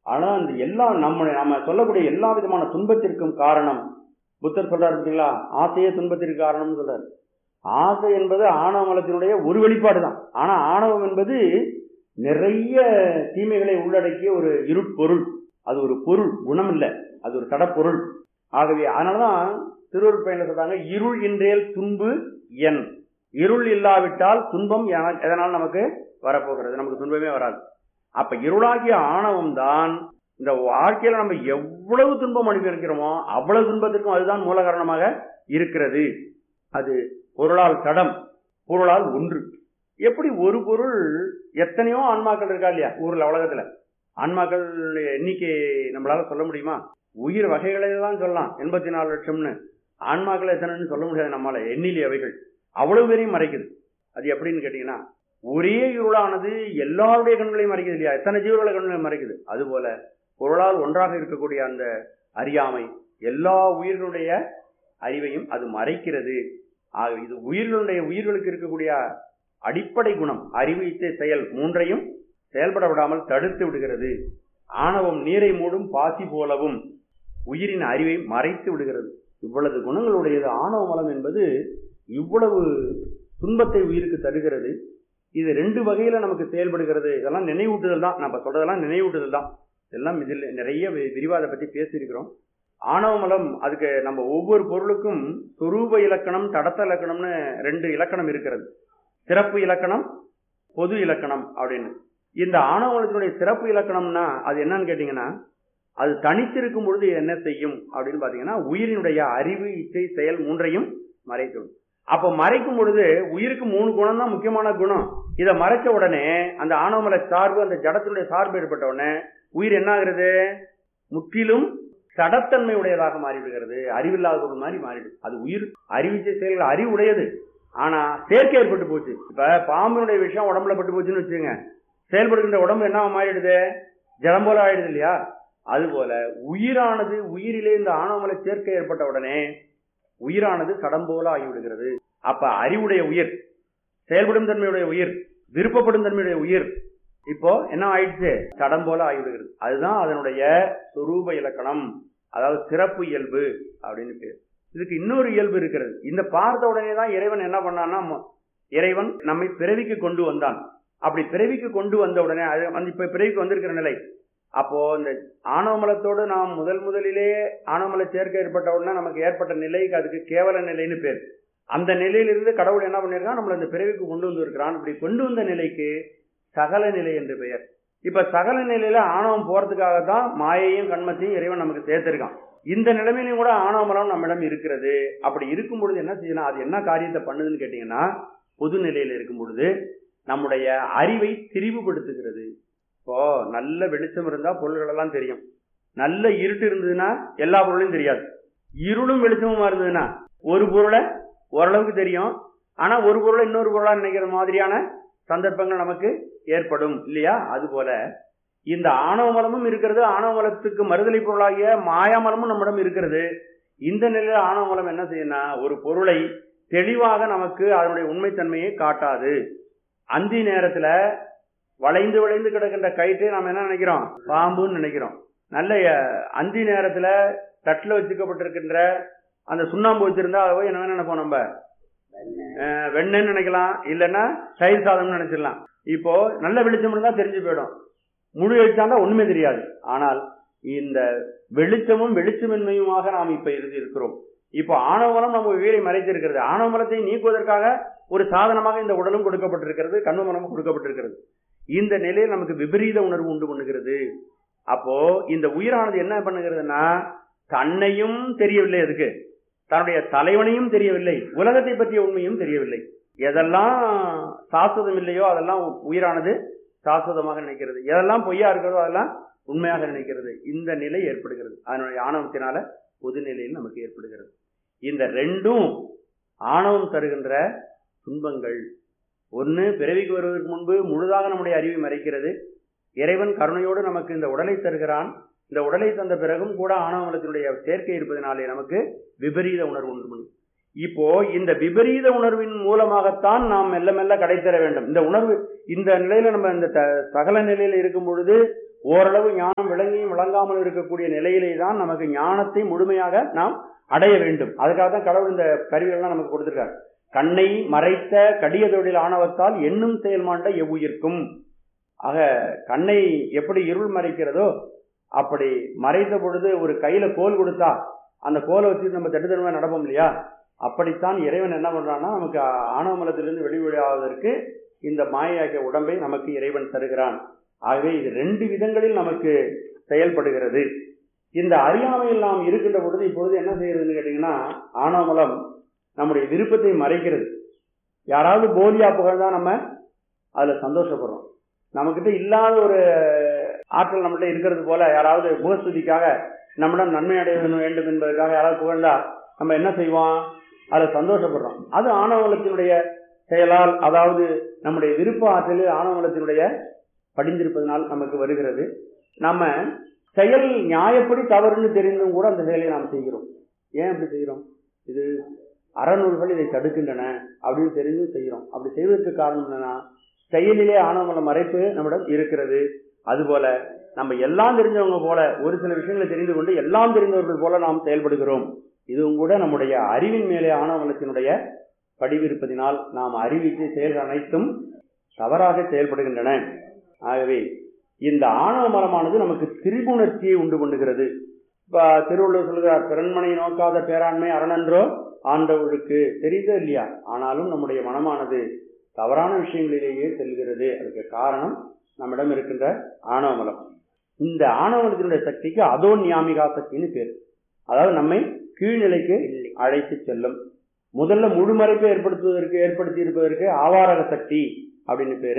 ஆனா அந்த எல்லா நம்ம நம்ம சொல்லக்கூடிய எல்லா விதமான துன்பத்திற்கும் காரணம் புத்தர் சொல்றாரு பார்த்தீங்களா ஆசையே துன்பத்திற்கு காரணம்னு சொல்றாரு ஆசை என்பது ஆணவ மலத்தினுடைய ஒரு வெளிப்பாடு தான் ஆனா ஆணவம் என்பது நிறைய தீமைகளை உள்ளடக்கிய ஒரு இருட்பொருள் அது ஒரு பொருள் குணம் இல்லை அது ஒரு தடப்பொருள் ஆகவே அதனாலதான் திருவருட் பயணம் சொல்றாங்க இருள் இன்றேல் துன்பு என் இருள் இல்லாவிட்டால் துன்பம் என- எதனால் நமக்கு வரப்போகிறது நமக்கு துன்பமே வராது அப்ப இருளாகிய ஆணவம் தான் இந்த வாழ்க்கையில நம்ம எவ்வளவு துன்பம் அனுபவிக்கிறோமோ அவ்வளவு துன்பத்திற்கும் அதுதான் மூல காரணமாக இருக்கிறது அது பொருளால் தடம் பொருளால் ஒன்று எப்படி ஒரு பொருள் எத்தனையோ ஆன்மாக்கள் இருக்கா இல்லையா ஊர்ல உலகத்துல ஆன்மாக்கள் எண்ணிக்கை நம்மளால சொல்ல முடியுமா உயிர் வகைகளை தான் சொல்லலாம் எண்பத்தி நாலு லட்சம்னு ஆன்மாக்கள் எத்தனைன்னு சொல்ல முடியாது நம்மளால எண்ணிலி அவைகள் அவ்வளவு பேரையும் மறைக்குது அது எப்படின்னு கேட்டீங்கன்னா ஒரே இருளானது எல்லாருடைய கண்களையும் மறைக்குது இல்லையா எத்தனை ஜீவர்களை கண்களையும் மறைக்குது அதுபோல பொருளால் ஒன்றாக இருக்கக்கூடிய அந்த அறியாமை எல்லா உயிர்களுடைய அறிவையும் அது மறைக்கிறது ஆக இது உயிர்களுடைய உயிர்களுக்கு இருக்கக்கூடிய அடிப்படை குணம் அறிவு இச்சை செயல் மூன்றையும் செயல்பட விடாமல் தடுத்து விடுகிறது ஆணவம் நீரை மூடும் பாசி போலவும் உயிரின் அறிவை மறைத்து விடுகிறது இவ்வளவு குணங்களுடையது ஆணவ மலம் என்பது இவ்வளவு துன்பத்தை உயிருக்கு தருகிறது இது ரெண்டு வகையில நமக்கு செயல்படுகிறது இதெல்லாம் நினைவூட்டுதல் தான் நம்ம சொல்றதெல்லாம் நினைவூட்டுதல் தான் இதெல்லாம் இதில் நிறைய வி- விரிவா அதை பத்தி பேசியிருக்கிறோம் ஆணவ மலம் அதுக்கு நம்ம ஒவ்வொரு பொருளுக்கும் சொரூப இலக்கணம் தடத்த இலக்கணம்னு ரெண்டு இலக்கணம் இருக்கிறது சிறப்பு இலக்கணம் பொது இலக்கணம் அப்படின்னு இந்த ஆணவ மலத்தினுடைய சிறப்பு இலக்கணம்னா அது என்னன்னு கேட்டீங்கன்னா அது தனித்திருக்கும் பொழுது என்ன செய்யும் அப்படின்னு பாத்தீங்கன்னா உயிரினுடைய அறிவு இச்சை செயல் மூன்றையும் மறைத்துவிடும் அப்ப மறைக்கும் பொழுது உயிருக்கு மூணு குணம் தான் முக்கியமான குணம் இதை மறைச்ச உடனே அந்த ஆணவமல சார்பு அந்த ஜடத்தினுடைய சார்பு ஏற்பட்ட உடனே உயிர் என்ன ஆகுறது முற்றிலும் சடத்தன்மை உடையதாக மாறிவிடுகிறது அறிவில்லாத பொருள் மாதிரி மாறிடும் அது உயிர் அறிவிச்சை செயல்கள் அறிவு உடையது ஆனா சேர்க்கை ஏற்பட்டு போச்சு இப்ப பாம்பினுடைய விஷயம் உடம்புல பட்டு போச்சுன்னு வச்சுங்க செயல்படுகின்ற உடம்பு என்ன மாறிடுது ஜலம் போல ஆயிடுது இல்லையா அதுபோல உயிரானது உயிரிலே இந்த ஆணவமலை சேர்க்கை ஏற்பட்ட உடனே உயிரானது சடம் போல ஆகிவிடுகிறது அப்ப அறிவுடைய உயிர் செயல்படும் தன்மையுடைய உயிர் விருப்பப்படும் தன்மையுடைய உயிர் இப்போ என்ன ஆயிடுச்சு சடம் போல ஆகிவிடுகிறது அதுதான் அதனுடைய சொரூப இலக்கணம் அதாவது சிறப்பு இயல்பு அப்படின்னு பேர் இதுக்கு இன்னொரு இயல்பு இருக்கிறது இந்த பார்த்த உடனே தான் இறைவன் என்ன பண்ணான்னா ம- இறைவன் நம்மை பிறவிக்கு கொண்டு வந்தான் அப்படி பிறவிக்கு கொண்டு வந்த உடனே அது வந்து இப்ப பிறவிக்கு வந்திருக்கிற நிலை அப்போ இந்த ஆணவமலத்தோடு நாம் முதல் முதலிலே ஆணவமல சேர்க்கை ஏற்பட்ட உடனே நமக்கு ஏற்பட்ட நிலைக்கு அதுக்கு கேவல நிலைன்னு பேர் அந்த நிலையிலிருந்து கடவுள் என்ன பண்ணிருக்கான் நம்மளை இந்த பிறவிக்கு கொண்டு வந்திருக்கிறான் இப்படி கொண்டு வந்த நிலைக்கு சகல நிலை என்று பெயர் இப்ப சகல நிலையில ஆணவம் போறதுக்காக தான் மாயையும் கண்மத்தையும் இறைவன் நமக்கு சேர்த்திருக்கான் இந்த நிலைமையிலும் கூட ஆணவமலம் நம்மிடம் இருக்கிறது அப்படி இருக்கும் பொழுது என்ன செய்யணும் அது என்ன காரியத்தை பண்ணுதுன்னு கேட்டீங்கன்னா பொது நிலையில இருக்கும் பொழுது நம்முடைய அறிவை திரிவுபடுத்துகிறது இப்போ நல்ல வெளிச்சம் இருந்தா பொருள்கள் எல்லாம் தெரியும் நல்ல இருட்டு இருந்ததுன்னா எல்லா பொருளையும் தெரியாது இருளும் வெளிச்சமுமா இருந்ததுன்னா ஒரு பொருளை ஓரளவுக்கு தெரியும் ஆனா ஒரு பொருளை இன்னொரு பொருளா நினைக்கிற மாதிரியான சந்தர்ப்பங்கள் நமக்கு ஏற்படும் இல்லையா அது போல இந்த ஆணவ மலமும் இருக்கிறது ஆணவ மலத்துக்கு மறுதலை பொருளாகிய மாயாமலமும் நம்மிடம் இருக்கிறது இந்த நிலையில ஆணவ மலம் என்ன செய்யணும்னா ஒரு பொருளை தெளிவாக நமக்கு அதனுடைய உண்மைத்தன்மையை காட்டாது அந்தி நேரத்துல வளைந்து வளைந்து கிடக்கின்ற கயிற்றை நாம் என்ன நினைக்கிறோம் பாம்புன்னு நினைக்கிறோம் நல்ல அஹ், அந்தி நேரத்துல தட்டுல வச்சுக்கப்பட்டிருக்கின்ற அந்த சுண்ணாம்பு வச்சிருந்தா அதை போய் என்ன நினைப்போம் நம்ம அஹ், வெண்ணெய்ன்னு நினைக்கலாம் இல்லைன்னா தயிர் சாதம்னு நினைச்சிடலாம் இப்போ நல்ல வெளிச்சம் இருந்தா தெரிஞ்சு போயிடும் முழு வெளிச்சம் ஒண்ணுமே தெரியாது ஆனால் இந்த வெளிச்சமும் வெளிச்சமின்மையுமாக நாம் இப்ப இருந்து இருக்கிறோம் இப்போ ஆணவமலம் நம்ம உயிரை மறைத்திருக்கிறது ஆணவமலத்தை நீக்குவதற்காக ஒரு சாதனமாக இந்த உடலும் கொடுக்கப்பட்டிருக்கிறது கண்மமலமும் கொடுக்கப்பட்டிருக்கிறது இந்த நிலையில் நமக்கு விபரீத உணர்வு உண்டு பண்ணுகிறது அப்போ இந்த உயிரானது என்ன பண்ணுகிறதுனா தன்னையும் தெரியவில்லை அதுக்கு தன்னுடைய தலைவனையும் தெரியவில்லை உலகத்தை பற்றிய உண்மையும் தெரியவில்லை எதெல்லாம் சாஸ்வதம் இல்லையோ அதெல்லாம் உயிரானது சாஸ்வதமாக நினைக்கிறது எதெல்லாம் பொய்யா இருக்கிறதோ அதெல்லாம் உண்மையாக நினைக்கிறது இந்த நிலை ஏற்படுகிறது அதனுடைய ஆணவத்தினால பொது நிலையில் நமக்கு ஏற்படுகிறது இந்த ரெண்டும் ஆணவம் தருகின்ற துன்பங்கள் ஒன்று பிறவிக்கு வருவதற்கு முன்பு முழுதாக நம்முடைய அறிவை மறைக்கிறது இறைவன் கருணையோடு நமக்கு இந்த உடலை தருகிறான் இந்த உடலை தந்த பிறகும் கூட ஆணவமலத்தினுடைய சேர்க்கை இருப்பதனாலே நமக்கு விபரீத உணர்வு உண்டு பண்ணும் இப்போ இந்த விபரீத உணர்வின் மூலமாகத்தான் நாம் மெல்ல மெல்ல கடை தர வேண்டும் இந்த உணர்வு இந்த நிலையில நம்ம இந்த த- சகல நிலையில இருக்கும் பொழுது ஓரளவு ஞானம் விளங்கியும் விளங்காமல் இருக்கக்கூடிய நிலையிலே தான் நமக்கு ஞானத்தை முழுமையாக நாம் அடைய வேண்டும் அதுக்காக தான் கடவுள் இந்த கருவிகள்லாம் நமக்கு கொடுத்திருக்காரு கண்ணை மறைத்த கடிய தொழில் ஆணவத்தால் எண்ணும் செயல்மாண்ட எவ்வுயிர்க்கும் ஆக கண்ணை எப்படி இருள் மறைக்கிறதோ அப்படி மறைத்த பொழுது ஒரு கையில கோல் கொடுத்தா அந்த கோலை வச்சு நம்ம தட்டுத்தனமா நடப்போம் இல்லையா அப்படித்தான் இறைவன் என்ன பண்றான்னா நமக்கு ஆணவமலத்திலிருந்து வெளிவழியாவதற்கு இந்த மாயாகிய உடம்பை நமக்கு இறைவன் தருகிறான் ஆகவே இது ரெண்டு விதங்களில் நமக்கு செயல்படுகிறது இந்த அறியாமையில் நாம் இருக்கின்ற பொழுது இப்பொழுது என்ன செய்யறதுன்னு கேட்டீங்கன்னா ஆணவமலம் நம்முடைய விருப்பத்தை மறைக்கிறது யாராவது போலியா புகழ்ந்தா நம்ம அதுல சந்தோஷப்படுறோம் நம்மகிட்ட இல்லாத ஒரு ஆற்றல் நம்மகிட்ட இருக்கிறது போல யாராவது முகஸ்துதிக்காக நம்மிடம் நன்மை அடைய வேண்டும் என்பதற்காக யாராவது புகழ்ந்தா நம்ம என்ன செய்வோம் அதுல சந்தோஷப்படுறோம் அது ஆணவலத்தினுடைய செயலால் அதாவது நம்முடைய விருப்ப ஆற்றலில் ஆணவலத்தினுடைய படிந்திருப்பதனால் நமக்கு வருகிறது நம்ம செயல் நியாயப்படி தவறுன்னு தெரிந்தும் கூட அந்த செயலை நாம் செய்கிறோம் ஏன் அப்படி செய்கிறோம் இது அறநூல்கள் இதை தடுக்கின்றன அப்படின்னு தெரிஞ்சும் செய்கிறோம் அப்படி செய்வதற்கு காரணம் என்னன்னா செயலிலே ஆணவமல மறைப்பு நம்மிடம் இருக்கிறது அதுபோல நம்ம எல்லாம் தெரிஞ்சவங்க போல ஒரு சில விஷயங்களை தெரிந்து கொண்டு எல்லாம் தெரிந்தவர்கள் போல நாம் செயல்படுகிறோம் இதுவும் கூட நம்முடைய அறிவின் மேலே ஆணவமலத்தினுடைய படிவிருப்பதினால் நாம் அறிவித்து செயல்கள் அனைத்தும் தவறாக செயல்படுகின்றன ஆகவே இந்த ஆணவ மலமானது நமக்கு திரிபுணர்ச்சியை உண்டு பண்ணுகிறது இப்ப திருவள்ளுவர் சொல்கிறார் பிறன்மனை நோக்காத பேராண்மை அரணன்றோ ஆண்டவர்களுக்கு தெரியுதோ இல்லையா ஆனாலும் நம்முடைய மனமானது தவறான விஷயங்களிலேயே செல்கிறது அதுக்கு காரணம் நம்மிடம் இருக்கின்ற ஆணவமலம் இந்த ஆணவமலத்தினுடைய சக்திக்கு அதோ நியாமிகா சக்தின்னு பேர் அதாவது நம்மை கீழ்நிலைக்கு அழைத்து செல்லும் முதல்ல முழுமறைப்பை ஏற்படுத்துவதற்கு ஏற்படுத்தி இருப்பதற்கு ஆவாரக சக்தி அப்படின்னு பேரு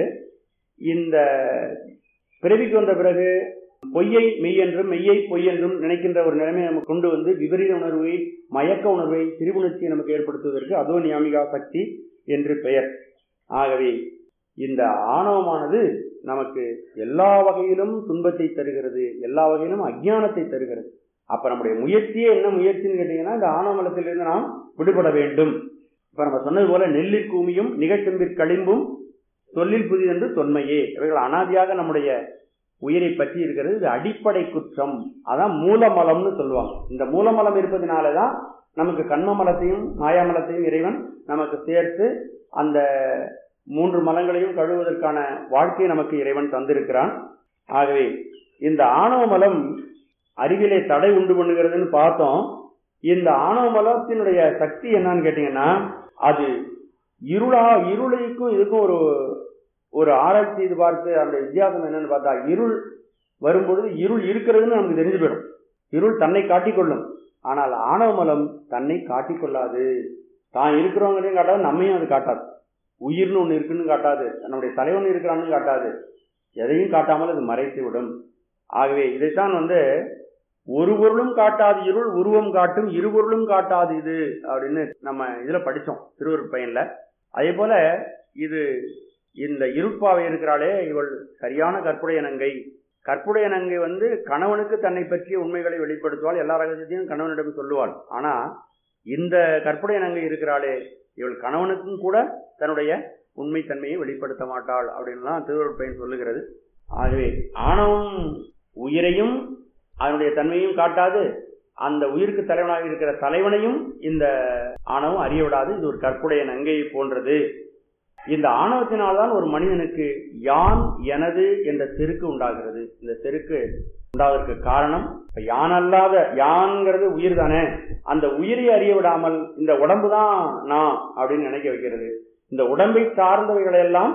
இந்த பிறவிக்கு வந்த பிறகு பொய்யை மெய் என்றும் மெய்யை பொய் என்றும் நினைக்கின்ற ஒரு நிலைமையை நமக்கு கொண்டு வந்து விபரீத உணர்வை மயக்க உணர்வை திரிபுணர்ச்சியை நமக்கு ஏற்படுத்துவதற்கு அதோ நியாமிகா சக்தி என்று பெயர் ஆகவே இந்த ஆணவமானது நமக்கு எல்லா வகையிலும் துன்பத்தை தருகிறது எல்லா வகையிலும் அஜ்ஞானத்தை தருகிறது அப்ப நம்முடைய முயற்சியே என்ன முயற்சின்னு கேட்டீங்கன்னா இந்த ஆணவமலத்திலிருந்து நாம் விடுபட வேண்டும் இப்ப நம்ம சொன்னது போல நெல்லிற் கூமியும் நிகழ்ச்செம்பிற் களிம்பும் சொல்லில் புதிதென்று தொன்மையே இவைகள் அனாதியாக நம்முடைய உயிரை பற்றி இருக்கிறது இது அடிப்படை குற்றம் அதான் மூலமலம்னு சொல்லுவாங்க இந்த மூலமலம் இருப்பதனாலதான் நமக்கு கண்மமலத்தையும் மாயாமலத்தையும் இறைவன் நமக்கு சேர்த்து அந்த மூன்று மலங்களையும் கழுவுவதற்கான வாழ்க்கையை நமக்கு இறைவன் தந்திருக்கிறான் ஆகவே இந்த ஆணவ மலம் அறிவிலே தடை உண்டு பண்ணுகிறதுன்னு பார்த்தோம் இந்த ஆணவ மலத்தினுடைய சக்தி என்னன்னு கேட்டீங்கன்னா அது இருளா இருளைக்கும் இதுக்கும் ஒரு ஒரு ஆராய்ச்சி இது பார்த்து அந்த வித்தியாசம் என்னன்னு பார்த்தா இருள் வரும்பொழுது இருள் இருக்கிறதுன்னு நமக்கு தெரிஞ்சு போயிடும் இருள் தன்னை காட்டிக்கொள்ளும் ஆனால் ஆணவ மலம் தன்னை காட்டிக்கொள்ளாது தான் இருக்கிறவங்களையும் காட்டாது நம்மையும் அது காட்டாது உயிர்னு ஒன்று இருக்குன்னு காட்டாது நம்முடைய தலைவன் இருக்கிறான்னு காட்டாது எதையும் காட்டாமல் அது மறைத்து விடும் ஆகவே இதைத்தான் வந்து ஒரு பொருளும் காட்டாது இருள் உருவம் காட்டும் இரு பொருளும் காட்டாது இது அப்படின்னு நம்ம இதுல படிச்சோம் திருவருட் பயன்ல அதே போல இது இந்த இருப்பாவை இருக்கிறாளே இவள் சரியான கற்புடைய நங்கை கற்புடைய நங்கை வந்து கணவனுக்கு தன்னை பற்றிய உண்மைகளை வெளிப்படுத்துவாள் எல்லா ரகசியத்தையும் கணவனிடம் சொல்லுவாள் ஆனா இந்த கற்புடைய நங்கை இருக்கிறாளே இவள் கணவனுக்கும் கூட தன்னுடைய உண்மைத்தன்மையை வெளிப்படுத்த மாட்டாள் அப்படின்லாம் திருவருட் பயன் சொல்லுகிறது ஆகவே ஆணவம் உயிரையும் அதனுடைய தன்மையும் காட்டாது அந்த உயிருக்கு தலைவனாக இருக்கிற தலைவனையும் இந்த ஆணவம் அறிய விடாது இது ஒரு கற்புடைய நங்கை போன்றது இந்த ஆணவத்தினால்தான் ஒரு மனிதனுக்கு யான் எனது என்ற செருக்கு உண்டாகிறது இந்த செருக்கு உண்டாவதற்கு காரணம் யான் அல்லாத யான்ங்கிறது உயிர் தானே அந்த உயிரை அறிய விடாமல் இந்த உடம்பு தான் நான் அப்படின்னு நினைக்க வைக்கிறது இந்த உடம்பை சார்ந்தவைகளை எல்லாம்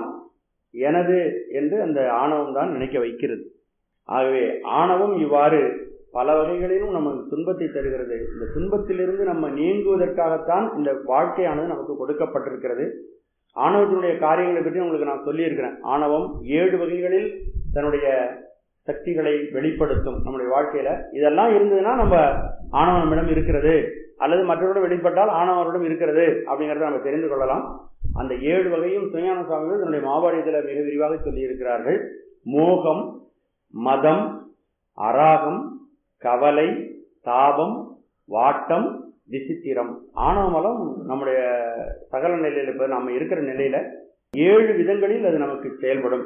எனது என்று அந்த ஆணவம் தான் நினைக்க வைக்கிறது ஆகவே ஆணவம் இவ்வாறு பல வகைகளிலும் நமக்கு துன்பத்தை தருகிறது இந்த துன்பத்திலிருந்து நம்ம நீங்குவதற்காகத்தான் இந்த வாழ்க்கையானது நமக்கு கொடுக்கப்பட்டிருக்கிறது ஆணவத்தினுடைய காரியங்களை பற்றி உங்களுக்கு நான் சொல்லியிருக்கிறேன் ஆணவம் ஏழு வகைகளில் தன்னுடைய சக்திகளை வெளிப்படுத்தும் நம்முடைய வாழ்க்கையில இதெல்லாம் இருந்ததுன்னா நம்ம ஆணவம் நம்மிடம் இருக்கிறது அல்லது மற்றவரிடம் வெளிப்பட்டால் ஆணவரிடம் இருக்கிறது அப்படிங்கறத நம்ம தெரிந்து கொள்ளலாம் அந்த ஏழு வகையும் சுயான சுவாமிகள் தன்னுடைய மாபாடியத்தில் மிக விரிவாக சொல்லியிருக்கிறார்கள் மோகம் மதம் அராகம் கவலை தாபம் வாட்டம் விசித்திரம் ஆணவமலம் நம்முடைய சகல நிலையில இப்ப நம்ம இருக்கிற நிலையில ஏழு விதங்களில் அது நமக்கு செயல்படும்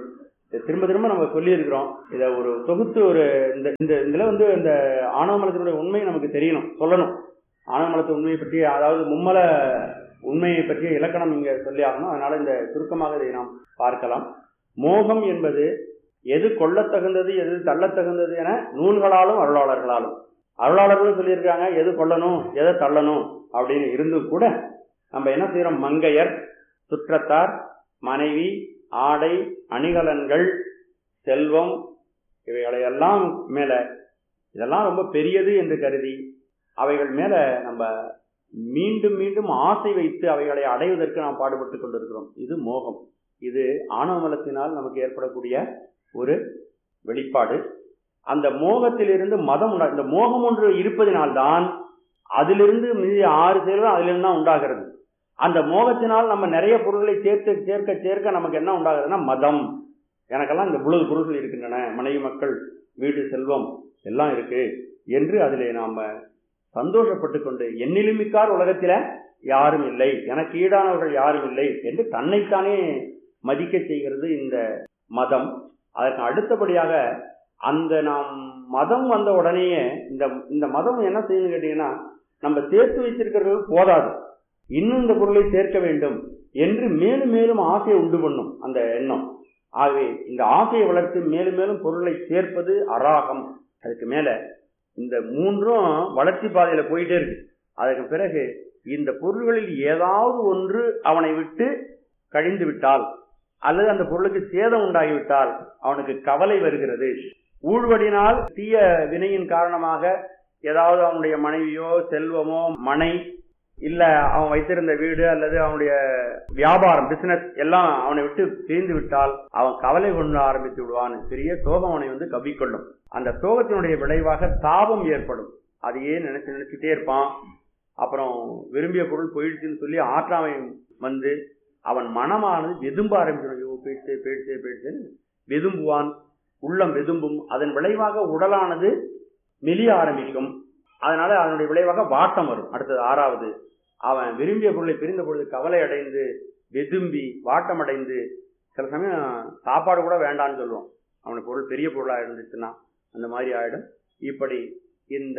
இதை திரும்ப திரும்ப நம்ம சொல்லி இருக்கிறோம் இதை ஒரு தொகுத்து ஒரு இந்த இந்த இதுல வந்து இந்த ஆணவமலத்தினுடைய உண்மை நமக்கு தெரியணும் சொல்லணும் ஆணவமலத்து உண்மையை பற்றி அதாவது மும்மல உண்மையை பற்றிய இலக்கணம் இங்க சொல்லி ஆகணும் அதனால இந்த சுருக்கமாக இதை நாம் பார்க்கலாம் மோகம் என்பது எது கொள்ளத்தகுந்தது எது தள்ளத்தகுந்தது என நூல்களாலும் அருளாளர்களாலும் அருளாளர்களும் சொல்லியிருக்காங்க எது கொள்ளணும் எதை தள்ளணும் அப்படின்னு இருந்தும் கூட நம்ம என்ன செய்யறோம் மங்கையர் சுற்றத்தார் மனைவி ஆடை அணிகலன்கள் செல்வம் இவைகளையெல்லாம் மேல இதெல்லாம் ரொம்ப பெரியது என்று கருதி அவைகள் மேல நம்ம மீண்டும் மீண்டும் ஆசை வைத்து அவைகளை அடைவதற்கு நாம் பாடுபட்டு கொண்டிருக்கிறோம் இது மோகம் இது ஆணவமலத்தினால் நமக்கு ஏற்படக்கூடிய ஒரு வெளிப்பாடு அந்த மோகத்திலிருந்து மதம் உண்டா இந்த மோகம் ஒன்று இருப்பதினால்தான் அதிலிருந்து மீதி ஆறு செயல்கள் அதிலிருந்து தான் உண்டாகிறது அந்த மோகத்தினால் நம்ம நிறைய பொருள்களை சேர்த்து சேர்க்க சேர்க்க நமக்கு என்ன உண்டாகுதுன்னா மதம் எனக்கெல்லாம் இந்த இவ்வளவு பொருள்கள் இருக்கின்றன மனைவி மக்கள் வீடு செல்வம் எல்லாம் இருக்கு என்று அதிலே நாம சந்தோஷப்பட்டு கொண்டு என்னிலுமிக்கார் உலகத்தில யாரும் இல்லை எனக்கு ஈடானவர்கள் யாரும் இல்லை என்று தன்னைத்தானே மதிக்க செய்கிறது இந்த மதம் அதற்கு அடுத்தபடியாக அந்த நாம் மதம் வந்த உடனேயே இந்த இந்த மதம் என்ன செய்யணும் கேட்டீங்கன்னா நம்ம சேர்த்து வைத்திருக்கிறது போதாது இன்னும் இந்த பொருளை சேர்க்க வேண்டும் என்று மேலும் மேலும் ஆசையை உண்டு பண்ணும் அந்த எண்ணம் ஆகவே இந்த ஆசையை வளர்த்து மேலும் மேலும் பொருளை சேர்ப்பது அராகம் அதுக்கு மேல இந்த மூன்றும் வளர்ச்சி பாதையில போயிட்டே இருக்கு அதுக்கு பிறகு இந்த பொருள்களில் ஏதாவது ஒன்று அவனை விட்டு கழிந்து விட்டால் அல்லது அந்த பொருளுக்கு சேதம் உண்டாகிவிட்டால் அவனுக்கு கவலை வருகிறது ஊழ்வடினால் தீய வினையின் காரணமாக ஏதாவது அவனுடைய மனைவியோ செல்வமோ மனை இல்ல அவன் வைத்திருந்த வீடு அல்லது அவனுடைய வியாபாரம் பிசினஸ் எல்லாம் அவனை விட்டு பிரிந்து விட்டால் அவன் கவலை கொண்டு ஆரம்பித்து விடுவான் பெரிய சோகம் அவனை வந்து கவ்விக்கொள்ளும் அந்த சோகத்தினுடைய விளைவாக தாபம் ஏற்படும் அதையே நினைச்சு நினைச்சுட்டே இருப்பான் அப்புறம் விரும்பிய பொருள் போயிடுச்சுன்னு சொல்லி ஆற்றாமை வந்து அவன் மனமானது வெதும்ப ஆரம்பிச்சிடும் ஐயோ போயிடுச்சு போயிடுச்சு போயிடுச்சுன்னு வெதும்புவான் உள்ளம் வெதும்பும் அதன் விளைவாக உடலானது மெலிய ஆரம்பிக்கும் அதனால அதனுடைய விளைவாக வாட்டம் வரும் அடுத்தது ஆறாவது அவன் விரும்பிய பொருளை பிரிந்த பொழுது கவலை அடைந்து வெதும்பி வாட்டம் அடைந்து சில சமயம் சாப்பாடு கூட வேண்டான்னு சொல்லுவோம் அவனுக்கு பொருள் பெரிய பொருளா இருந்துச்சுன்னா அந்த மாதிரி ஆயிடும் இப்படி இந்த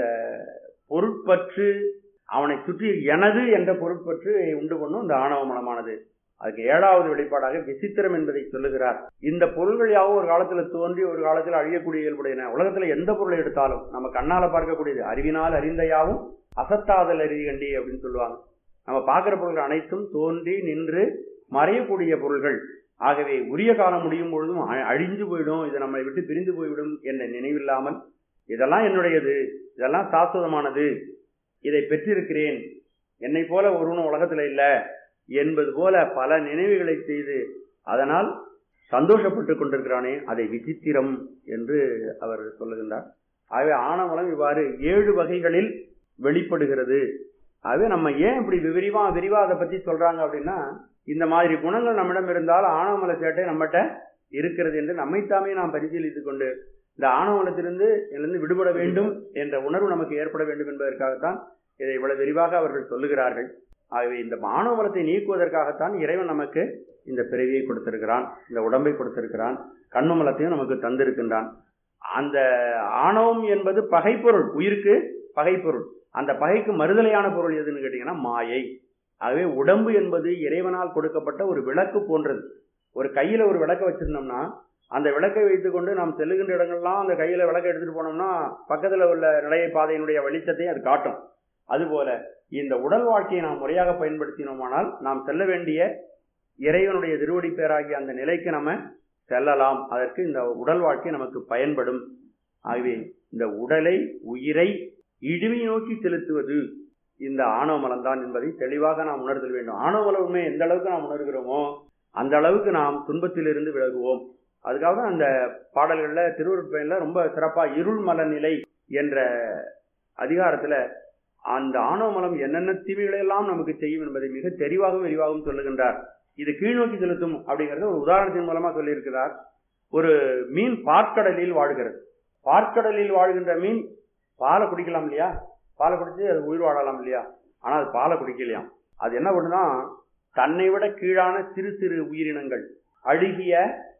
பொருட்பற்று அவனை சுற்றி எனது என்ற பொருட்பற்று உண்டு பண்ணும் இந்த ஆணவ மனமானது அதுக்கு ஏழாவது வெளிப்பாடாக விசித்திரம் என்பதை சொல்லுகிறார் இந்த பொருள்கள் யாவும் ஒரு காலத்துல தோன்றி ஒரு காலத்தில் அழியக்கூடிய இயல்புடையன உலகத்துல எந்த பொருளை எடுத்தாலும் நம்ம கண்ணால பார்க்கக்கூடியது அறிவினால் அறிந்த யாவும் அசத்தாதல் அறிகண்டி அப்படின்னு சொல்லுவாங்க நம்ம பார்க்கிற பொருள்கள் அனைத்தும் தோன்றி நின்று மறையக்கூடிய பொருள்கள் ஆகவே உரிய காலம் முடியும் பொழுதும் அழிஞ்சு போயிடும் இது நம்மளை விட்டு பிரிந்து போய்விடும் என்ற நினைவில்லாமல் இதெல்லாம் என்னுடையது இதெல்லாம் சாஸ்வதமானது இதை பெற்றிருக்கிறேன் என்னை போல ஒருவனும் உலகத்துல இல்ல என்பது போல பல நினைவுகளை செய்து அதனால் சந்தோஷப்பட்டு கொண்டிருக்கிறானே அதை விசித்திரம் என்று அவர் சொல்லுகின்றார் ஆகவே ஆணவலம் இவ்வாறு ஏழு வகைகளில் வெளிப்படுகிறது ஆகவே நம்ம ஏன் இப்படி விரிவா விரிவா அதை பத்தி சொல்றாங்க அப்படின்னா இந்த மாதிரி குணங்கள் நம்மிடம் இருந்தால் ஆணவமல சேட்டை நம்மகிட்ட இருக்கிறது என்று நம்மைத்தாமே நாம் பரிசீலித்துக் கொண்டு இந்த ஆணவமலத்திலிருந்து இருந்து விடுபட வேண்டும் என்ற உணர்வு நமக்கு ஏற்பட வேண்டும் என்பதற்காகத்தான் இதை இவ்வளவு விரிவாக அவர்கள் சொல்லுகிறார்கள் ஆகவே இந்த மானவலத்தை நீக்குவதற்காகத்தான் இறைவன் நமக்கு இந்த பிறவியை கொடுத்திருக்கிறான் இந்த உடம்பை கொடுத்திருக்கிறான் கண்மமலத்தையும் நமக்கு தந்திருக்கின்றான் அந்த ஆணவம் என்பது பகைப்பொருள் உயிருக்கு பகைப்பொருள் அந்த பகைக்கு மறுதலையான பொருள் எதுன்னு கேட்டீங்கன்னா மாயை ஆகவே உடம்பு என்பது இறைவனால் கொடுக்கப்பட்ட ஒரு விளக்கு போன்றது ஒரு கையில ஒரு விளக்க வச்சிருந்தோம்னா அந்த விளக்கை வைத்துக்கொண்டு நாம் செல்லுகின்ற இடங்கள்லாம் அந்த கையில விளக்கை எடுத்துட்டு போனோம்னா பக்கத்துல உள்ள நிலைய பாதையினுடைய வெளிச்சத்தை அது காட்டும் அதுபோல இந்த உடல் வாழ்க்கையை நாம் முறையாக பயன்படுத்தினோமானால் நாம் செல்ல வேண்டிய இறைவனுடைய திருவடி பேராகிய அந்த நிலைக்கு நம்ம செல்லலாம் அதற்கு இந்த உடல் வாழ்க்கை நமக்கு பயன்படும் ஆகவே இந்த உடலை உயிரை இடிமை நோக்கி செலுத்துவது இந்த ஆணவ மலம்தான் என்பதை தெளிவாக நாம் உணர்தல் வேண்டும் ஆணவ மலம் உண்மை எந்த அளவுக்கு நாம் உணர்கிறோமோ அந்த அளவுக்கு நாம் துன்பத்திலிருந்து விலகுவோம் அதுக்காக தான் அந்த பாடல்கள்ல திருவருட்பயன்ல ரொம்ப சிறப்பா இருள் மல நிலை என்ற அதிகாரத்துல அந்த ஆணவ மலம் என்னென்ன தீமைகளை எல்லாம் நமக்கு செய்யும் என்பதை மிக தெளிவாகவும் விரிவாகவும் சொல்லுகின்றார் இது கீழ்நோக்கி செலுத்தும் அப்படிங்கறத ஒரு உதாரணத்தின் மூலமா சொல்லியிருக்கிறார் ஒரு மீன் பார்க்கடலில் வாழ்கிறது பார்க்கடலில் வாழ்கின்ற மீன் பாலை குடிக்கலாம் இல்லையா பாலை குடிச்சு அது உயிர் வாழலாம் இல்லையா ஆனா அது பாலை குடிக்கலையாம் அது என்ன பண்ணுனா தன்னை விட கீழான சிறு சிறு உயிரினங்கள் அழுகிய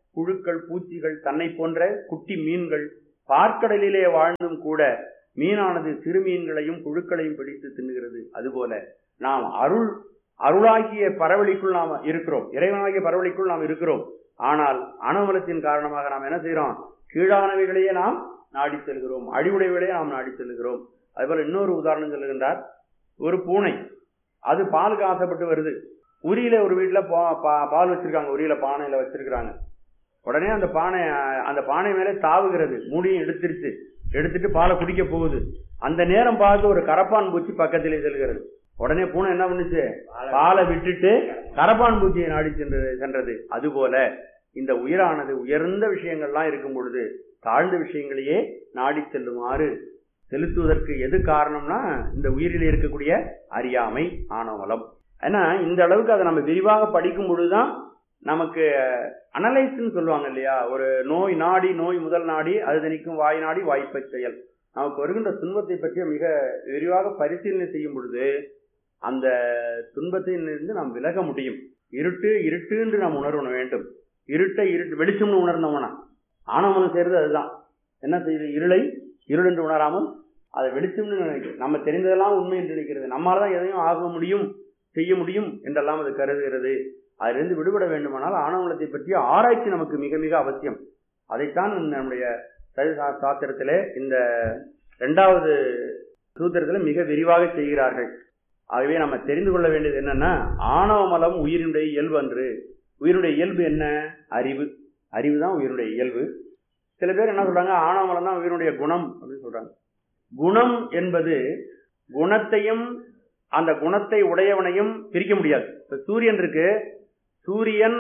புழுக்கள் பூச்சிகள் தன்னை போன்ற குட்டி மீன்கள் பார்க்கடலிலே வாழ்ந்தும் கூட மீனானது சிறு மீன்களையும் புழுக்களையும் பிடித்து தின்னுகிறது அதுபோல நாம் அருள் அருளாகிய பரவலிக்குள் நாம் இருக்கிறோம் இறைவனாகிய பரவலிக்குள் நாம் இருக்கிறோம் ஆனால் அனவலத்தின் காரணமாக நாம் என்ன செய்யறோம் கீழானவைகளையே நாம் நாடி செல்கிறோம் அழிவுடையவைகளையே நாம் நாடி செல்கிறோம் அதுபோல இன்னொரு உதாரணம் சொல்லுகின்றார் ஒரு பூனை அது பாலுக்கு ஆசைப்பட்டு வருது உரியில ஒரு வீட்டுல பால் வச்சிருக்காங்க உரியில பானையில வச்சிருக்கிறாங்க உடனே அந்த பானை அந்த பானை மேலே தாவுகிறது மூடியும் எடுத்துருச்சு எடுத்துட்டு பாலை குடிக்க போகுது அந்த நேரம் பார்த்து ஒரு கரப்பான் பூச்சி பக்கத்திலே செல்கிறது உடனே பூனை என்ன பண்ணுச்சு பாலை விட்டுட்டு கரப்பான் பூச்சியை நாடி சென்றது சென்றது அதுபோல இந்த உயிரானது உயர்ந்த விஷயங்கள்லாம் இருக்கும் பொழுது தாழ்ந்த விஷயங்களையே நாடி செல்லுமாறு செலுத்துவதற்கு எது காரணம்னா இந்த உயிரில் இருக்கக்கூடிய அறியாமை ஆணவலம் ஏன்னா இந்த அளவுக்கு அதை நம்ம விரிவாக படிக்கும் பொழுதுதான் நமக்கு அனலைஸ்ன்னு சொல்லுவாங்க இல்லையா ஒரு நோய் நாடி நோய் முதல் நாடி அது தணிக்கும் வாய் நாடி வாய்ப்பை செயல் நமக்கு வருகின்ற துன்பத்தை பற்றி மிக விரிவாக பரிசீலனை செய்யும் பொழுது அந்த துன்பத்திலிருந்து நாம் விலக முடியும் இருட்டு இருட்டு என்று நாம் உணர வேண்டும் இருட்டை இருட்டு வெளிச்சம்னு உணர்ந்தோம்னா ஆணவனம் செய்யறது அதுதான் என்ன செய்யுது இருளை இருள் என்று உணராமல் அதை வெளிச்சம்னு நினைக்கிறது நம்ம தெரிந்ததெல்லாம் உண்மை என்று நினைக்கிறது நம்மளால தான் எதையும் ஆக முடியும் செய்ய முடியும் என்றெல்லாம் அது கருதுகிறது அதிலிருந்து விடுபட வேண்டுமானால் ஆணவலத்தை பற்றிய ஆராய்ச்சி நமக்கு மிக மிக அவசியம் அதைத்தான் நம்முடைய சைவ சாஸ்திரத்திலே இந்த இரண்டாவது சூத்திரத்தில் மிக விரிவாக செய்கிறார்கள் ஆகவே நம்ம தெரிந்து கொள்ள வேண்டியது என்னன்னா ஆணவ மலம் உயிரினுடைய இயல்பு அன்று உயிரினுடைய இயல்பு என்ன அறிவு அறிவு தான் உயிரினுடைய இயல்பு சில பேர் என்ன சொல்றாங்க ஆணவ மலம் தான் உயிரினுடைய குணம் அப்படின்னு சொல்றாங்க குணம் என்பது குணத்தையும் அந்த குணத்தை உடையவனையும் பிரிக்க முடியாது இப்ப சூரியன் இருக்கு சூரியன்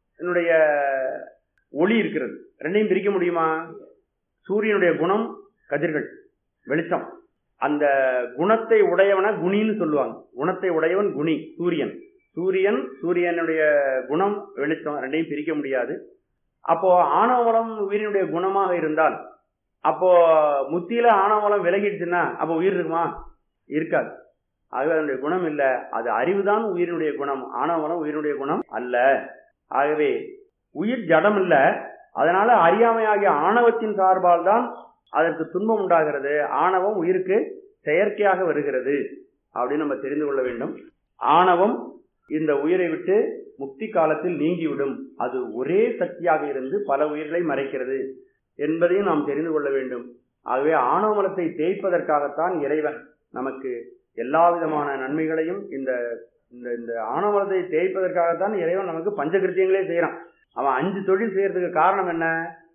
ஒளி இருக்கிறது ரெண்டையும் பிரிக்க முடியுமா சூரியனுடைய குணம் கதிர்கள் வெளிச்சம் அந்த குணத்தை உடையவன குணின்னு சொல்லுவாங்க குணத்தை உடையவன் குணி சூரியன் சூரியன் சூரியனுடைய குணம் வெளிச்சம் ரெண்டையும் பிரிக்க முடியாது அப்போ ஆணவமலம் உயிரினுடைய குணமாக இருந்தால் அப்போ முத்தியில ஆணவமலம் விலகிடுச்சுன்னா அப்போ உயிர் இருக்குமா இருக்காது ஆகவே அதனுடைய குணம் இல்லை அது அறிவுதான் உயிரினுடைய குணம் ஆணவமலம் உயிரினுடைய குணம் அல்ல ஆகவே உயிர் ஜடம் இல்ல அதனால அறியாமையாகிய ஆணவத்தின் சார்பால் தான் அதற்கு துன்பம் உண்டாகிறது ஆணவம் உயிருக்கு செயற்கையாக வருகிறது அப்படின்னு நம்ம தெரிந்து கொள்ள வேண்டும் ஆணவம் இந்த உயிரை விட்டு முக்தி காலத்தில் நீங்கிவிடும் அது ஒரே சக்தியாக இருந்து பல உயிர்களை மறைக்கிறது என்பதையும் நாம் தெரிந்து கொள்ள வேண்டும் ஆகவே ஆணவமலத்தை தேய்ப்பதற்காகத்தான் இறைவன் நமக்கு எல்லா விதமான நன்மைகளையும் இந்த இந்த இந்த ஆணவமலத்தை தேய்ப்பதற்காகத்தான் இறைவன் நமக்கு பஞ்சகிருத்தியங்களே செய்யறான் அவன் அஞ்சு தொழில் செய்யறதுக்கு காரணம் என்ன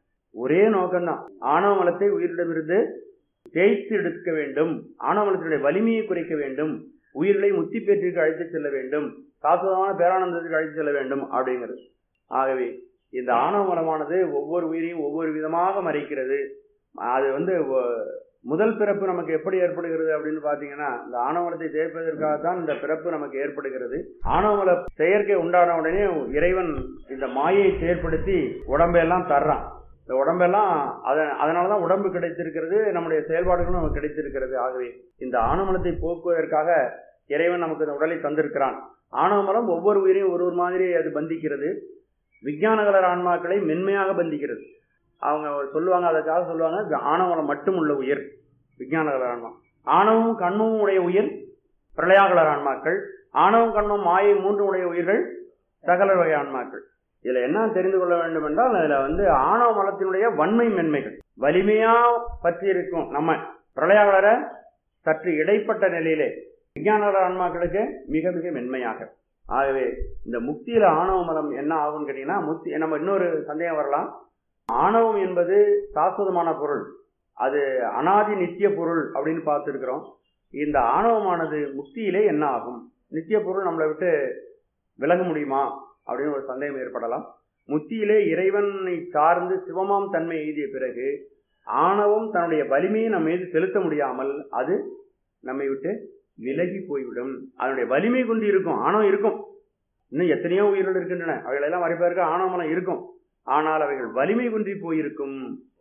ஒரே நோக்கம்தான் ஆணவ மலத்தை உயிரிடமிருந்து தேய்த்து எடுக்க வேண்டும் ஆணவ மலத்தினுடைய வலிமையை குறைக்க வேண்டும் உயிர்களை முத்தி பேற்றிற்கு அழைத்து செல்ல வேண்டும் சாஸ்வதமான பேரானந்தத்துக்கு அழைத்து செல்ல வேண்டும் அப்படிங்கிறது ஆகவே இந்த ஆணவ மலமானது ஒவ்வொரு உயிரையும் ஒவ்வொரு விதமாக மறைக்கிறது அது வந்து முதல் பிறப்பு நமக்கு எப்படி ஏற்படுகிறது அப்படின்னு பாத்தீங்கன்னா இந்த ஆணவமலத்தை தேய்ப்பதற்காகத்தான் இந்த பிறப்பு நமக்கு ஏற்படுகிறது ஆணவமல செயற்கை உண்டான உடனே இறைவன் இந்த மாயை செயற்படுத்தி உடம்பெல்லாம் தர்றான் இந்த உடம்பெல்லாம் அதன் அதனாலதான் உடம்பு கிடைத்திருக்கிறது நம்முடைய செயல்பாடுகளும் நமக்கு கிடைத்திருக்கிறது ஆகவே இந்த ஆணவமலத்தை போக்குவதற்காக இறைவன் நமக்கு இந்த உடலை தந்திருக்கிறான் ஆணவமலம் ஒவ்வொரு உயிரையும் ஒரு ஒரு மாதிரி அது பந்திக்கிறது விஞ்ஞான கலர் ஆன்மாக்களை மென்மையாக பந்திக்கிறது அவங்க சொல்லுவாங்க அதற்காக சொல்லுவாங்க ஆணவலம் மட்டும் உள்ள உயிர் விஞ்ஞான கலர் ஆன்மா ஆணவமும் கண்ணும் உடைய உயிர் பிரளயாகலர் ஆன்மாக்கள் ஆணவம் கண்ணும் மாயை மூன்று உடைய உயிர்கள் சகல வகை ஆன்மாக்கள் இதுல என்ன தெரிந்து கொள்ள வேண்டும் என்றால் அதுல வந்து ஆணவ மலத்தினுடைய வன்மை மென்மைகள் வலிமையா பற்றி இருக்கும் நம்ம பிரளயாகலரை சற்று இடைப்பட்ட நிலையிலே விஞ்ஞான ஆன்மாக்களுக்கு மிக மிக மென்மையாக ஆகவே இந்த முக்தியில ஆணவ மலம் என்ன ஆகும்னு கேட்டீங்கன்னா முக்தி நம்ம இன்னொரு சந்தேகம் வரலாம் ஆணவம் என்பது சாஸ்வதமான பொருள் அது அனாதி நித்திய பொருள் அப்படின்னு பார்த்துருக்கிறோம் இந்த ஆணவமானது முக்தியிலே என்ன ஆகும் நித்திய பொருள் நம்மளை விட்டு விலக முடியுமா அப்படின்னு ஒரு சந்தேகம் ஏற்படலாம் முத்தியிலே இறைவனை சார்ந்து சிவமாம் தன்மை எய்திய பிறகு ஆணவம் தன்னுடைய வலிமையை நம்ம மீது செலுத்த முடியாமல் அது நம்மை விட்டு விலகி போய்விடும் அதனுடைய வலிமை கொண்டு இருக்கும் ஆணவம் இருக்கும் இன்னும் எத்தனையோ உயிர்கள் இருக்கின்றன அவைகளெல்லாம் மறைப்பதற்கு ஆணவமலம் இருக்கும் ஆனால் அவைகள் வலிமை குன்றி போயிருக்கும்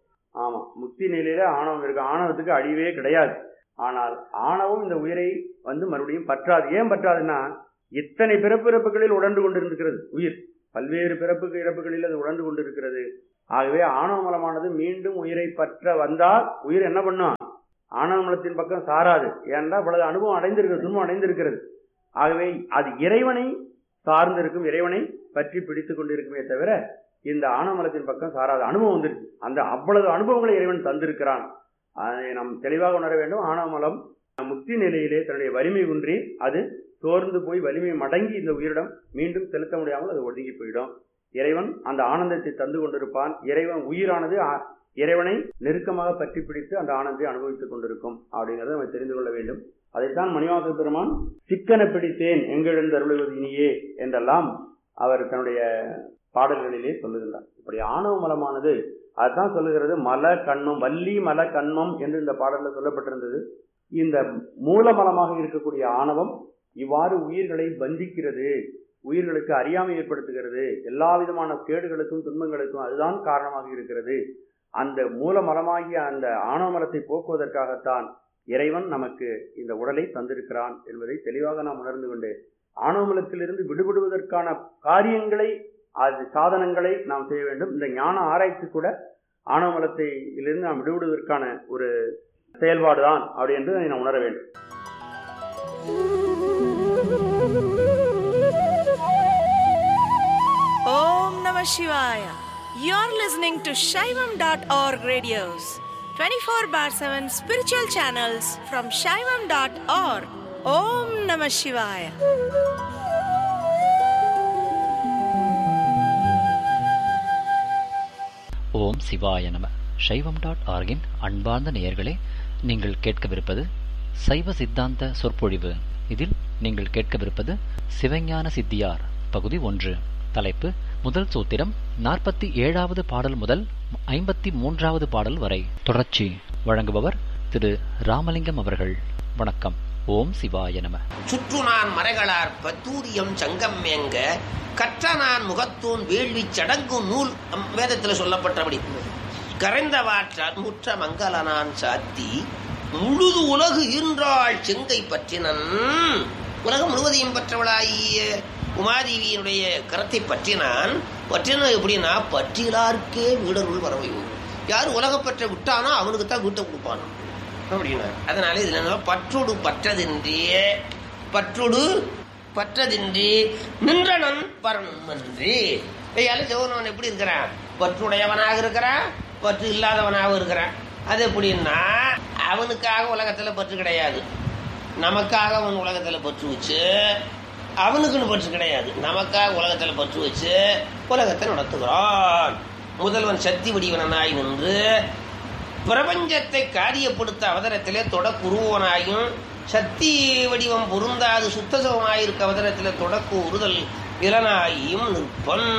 ஆமா முக்தி நிலையில ஆணவம் இருக்கு ஆணவத்துக்கு அழிவே கிடையாது ஆனால் ஆணவம் இந்த உயிரை வந்து மறுபடியும் பற்றாது ஏன் பற்றாதுன்னா இத்தனை பிறப்பிறப்புகளில் உடன்று கொண்டிருக்கிறது உயிர் பல்வேறு பிறப்புக்கு இறப்புகளில் அது உழந்து கொண்டிருக்கிறது ஆகவே ஆணவ மலமானது மீண்டும் உயிரை பற்ற வந்தால் உயிர் என்ன பண்ணும் ஆணவ மலத்தின் பக்கம் சாராது ஏனென்றால் இவ்வளவு அனுபவம் அடைந்திருக்கிறது துன்பம் அடைந்திருக்கிறது ஆகவே அது இறைவனை சார்ந்திருக்கும் இறைவனை பற்றி பிடித்துக் கொண்டிருக்குமே தவிர இந்த ஆணவமலத்தின் பக்கம் சாராத அனுபவம் வந்துருச்சு அந்த அவ்வளவு அனுபவங்களை இறைவன் தந்திருக்கிறான் அதை நாம் தெளிவாக உணர வேண்டும் ஆணவமலம் முக்தி நிலையிலே தன்னுடைய வலிமை குன்றி அது சோர்ந்து போய் வலிமை மடங்கி இந்த உயிரிடம் மீண்டும் செலுத்த முடியாமல் அது ஒதுங்கி போயிடும் இறைவன் அந்த ஆனந்தத்தை தந்து கொண்டிருப்பான் இறைவன் உயிரானது ஆ- இறைவனை நெருக்கமாக பற்றி பிடித்து அந்த ஆனந்தத்தை அனுபவித்துக் கொண்டிருக்கும் அப்படிங்கறத நம்ம தெரிந்து கொள்ள வேண்டும் அதைத்தான் மணிவாச பெருமான் சிக்கன பிடித்தேன் எங்கெழுந்து அருளுவது இனியே என்றெல்லாம் அவர் தன்னுடைய பாடல்களிலே சொல்லுகின்றார் இப்படி ஆணவ மலமானது அதுதான் சொல்லுகிறது மல கண்மம் வள்ளி மல கண்மம் என்று இந்த பாடல்ல சொல்லப்பட்டிருந்தது இந்த மூலமலமாக இருக்கக்கூடிய ஆணவம் இவ்வாறு உயிர்களை பந்திக்கிறது உயிர்களுக்கு அறியாமை ஏற்படுத்துகிறது எல்லா விதமான கேடுகளுக்கும் துன்பங்களுக்கும் அதுதான் காரணமாக இருக்கிறது அந்த மூலமலமாகிய அந்த ஆணவ மலத்தை போக்குவதற்காகத்தான் இறைவன் நமக்கு இந்த உடலை தந்திருக்கிறான் என்பதை தெளிவாக நாம் உணர்ந்து கொண்டு ஆணவ மலத்திலிருந்து விடுபடுவதற்கான காரியங்களை அது சாதனங்களை நாம் செய்ய வேண்டும் இந்த ஞான ஆராய்ச்சி கூட ஆணவ மலத்திலிருந்து நாம் விடுபடுவதற்கான ஒரு செயல்பாடுதான் அப்படி என்று அதை நாம் உணர வேண்டும் Om Namah Shivaya. You're listening to Shaivam.org radios, 24 bar 7 spiritual channels from Shaivam.org. Om Namah Shivaya. ஓம் சிவாய நம சைவம் டாட் ஆர்கின் அன்பார்ந்த நேயர்களே நீங்கள் கேட்கவிருப்பது சைவ சித்தாந்த சொற்பொழிவு இதில் நீங்கள் கேட்கவிருப்பது சிவஞான சித்தியார் பகுதி ஒன்று தலைப்பு முதல் சூத்திரம் நாற்பத்தி ஏழாவது பாடல் முதல் ஐம்பத்தி மூன்றாவது பாடல் வரை தொடர்ச்சி வழங்குபவர் திரு ராமலிங்கம் அவர்கள் வணக்கம் ஓம் சிவாய நம சுற்று நான் மறைகளார்ப்ப தூரியம் சங்கம் மேங்க கற்ற நான் முகத்தூன் வேள்வி சடங்கு நூல் அம் வேதத்துல சொல்லப்பட்டபடி கரைந்த வாற்றால் முற்ற மங்கள நான் சாத்தி முழுது உலகு ஈன்றாள் செங்கை பற்றினன் உலகம் முழுவதையும் பற்றவளாகிய உமாதேவியினுடைய கரத்தை பற்றினான் பற்றின எப்படின்னா பற்றிலாருக்கே வீடருள் வரவை யார் உலகப்பற்ற விட்டானோ அவனுக்கு தான் வீட்டை கொடுப்பானோ அப்படின்னா அதனால இதுல என்ன பற்றோடு பற்றதின்றே பற்றோடு பற்றதின்றி நின்றனன் பரணும் என்று ஐயால ஜெகனவன் எப்படி இருக்கிறான் பற்றுடையவனாக இருக்கிறான் பற்று இல்லாதவனாக இருக்கிறான் அது எப்படின்னா அவனுக்காக உலகத்துல பற்று கிடையாது நமக்காக அவன் உலகத்துல பற்று வச்சு அவனுக்குன்னு பற்று கிடையாது நமக்காக உலகத்துல பற்று வச்சு உலகத்தை நடத்துகிறான் முதல்வன் சக்தி வடிவனாய் நின்று பிரபஞ்சத்தை காரியப்படுத்த அவதரத்திலே தொடக்குருவனாயும் சக்தி வடிவம் பொருந்தாது சுத்தசவமாயிருக்க அவதரத்திலே தொடக்கு உறுதல் இளனாயும் நிற்பன்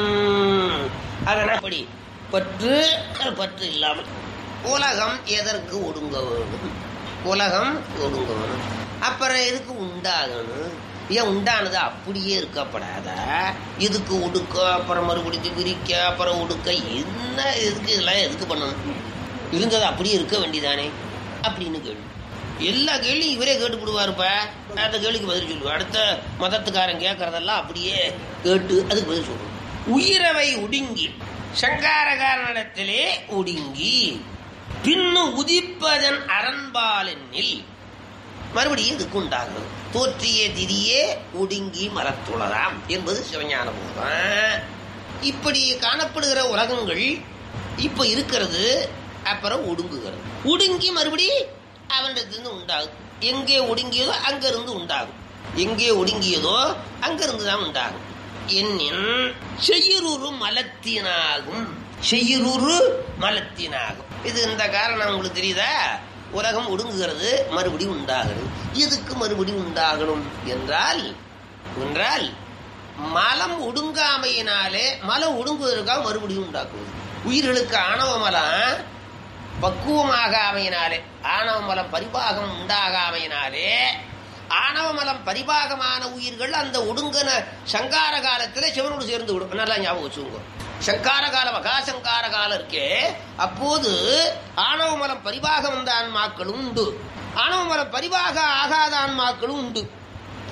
அதனப்படி பற்று பற்று இல்லாமல் உலகம் எதற்கு ஒடுங்க வேணும் உலகம் ஒடுங்க வேணும் அப்புறம் எதுக்கு உண்டாகணும் ஏன் உண்டானது அப்படியே இருக்கப்படாதா இதுக்கு ஒடுக்க அப்புறம் மறுபடியும் விரிக்க அப்புறம் ஒடுக்க என்ன எதுக்கு இதெல்லாம் எதுக்கு பண்ணணும் இருந்தது அப்படியே இருக்க வேண்டியதானே அப்படின்னு கேள்வி எல்லா கேள்வியும் இவரே கேட்டுப்படுவாருப்ப அந்த கேள்விக்கு பதில் சொல்லுவார் அடுத்த மதத்துக்காரன் கேட்கறதெல்லாம் அப்படியே கேட்டு அதுக்கு பதில் சொல்லுவோம் உயிரவை ஒடுங்கி சங்காரகாரனிடத்திலே ஒடுங்கி பின்னு உதிப்பதன் அரண்பாலெண்ணில் மறுபடியும் இதுக்கு உண்டாகிறது தோற்றிய திரியே ஒடுங்கி மரத்துளதாம் என்பது சிவஞான போதம் இப்படி காணப்படுகிற உலகங்கள் இப்ப இருக்கிறது அப்புறம் ஒடுங்குகிறது ஒடுங்கி மறுபடி அவனிடத்திலிருந்து உண்டாகும் எங்கே ஒடுங்கியதோ அங்கிருந்து உண்டாகும் எங்கே ஒடுங்கியதோ அங்கிருந்து தான் உண்டாகும் என்னின் செய்யுரு மலத்தினாகும் செய்யுரு மலத்தினாகும் இது இந்த காரணம் உங்களுக்கு தெரியுதா உலகம் ஒடுங்குகிறது மறுபடியும் உண்டாகிறது எதுக்கு மறுபடியும் உண்டாகணும் என்றால் என்றால் மலம் ஒடுங்காமையினாலே மலம் ஒடுங்குவதற்காக மறுபடியும் உண்டாக்குவது உயிர்களுக்கு ஆணவ மலம் பக்குவமாக அமையினாலே ஆணவ மலம் பரிபாகம் உண்டாகாமையினாலே ஆணவ மலம் பரிபாகமான உயிர்கள் அந்த ஒடுங்கன சங்கார காலத்துல சிவனோடு சேர்ந்து விடும் நல்லா ஞாபகம் வச்சுக்கோங்க சங்கார காலம் மகாசங்கார காலம் இருக்கே அப்போது ஆணவ மலம் பரிபாகம் வந்த ஆன்மாக்களும் உண்டு ஆணவ மலம் பரிபாக ஆகாத ஆன்மாக்களும் உண்டு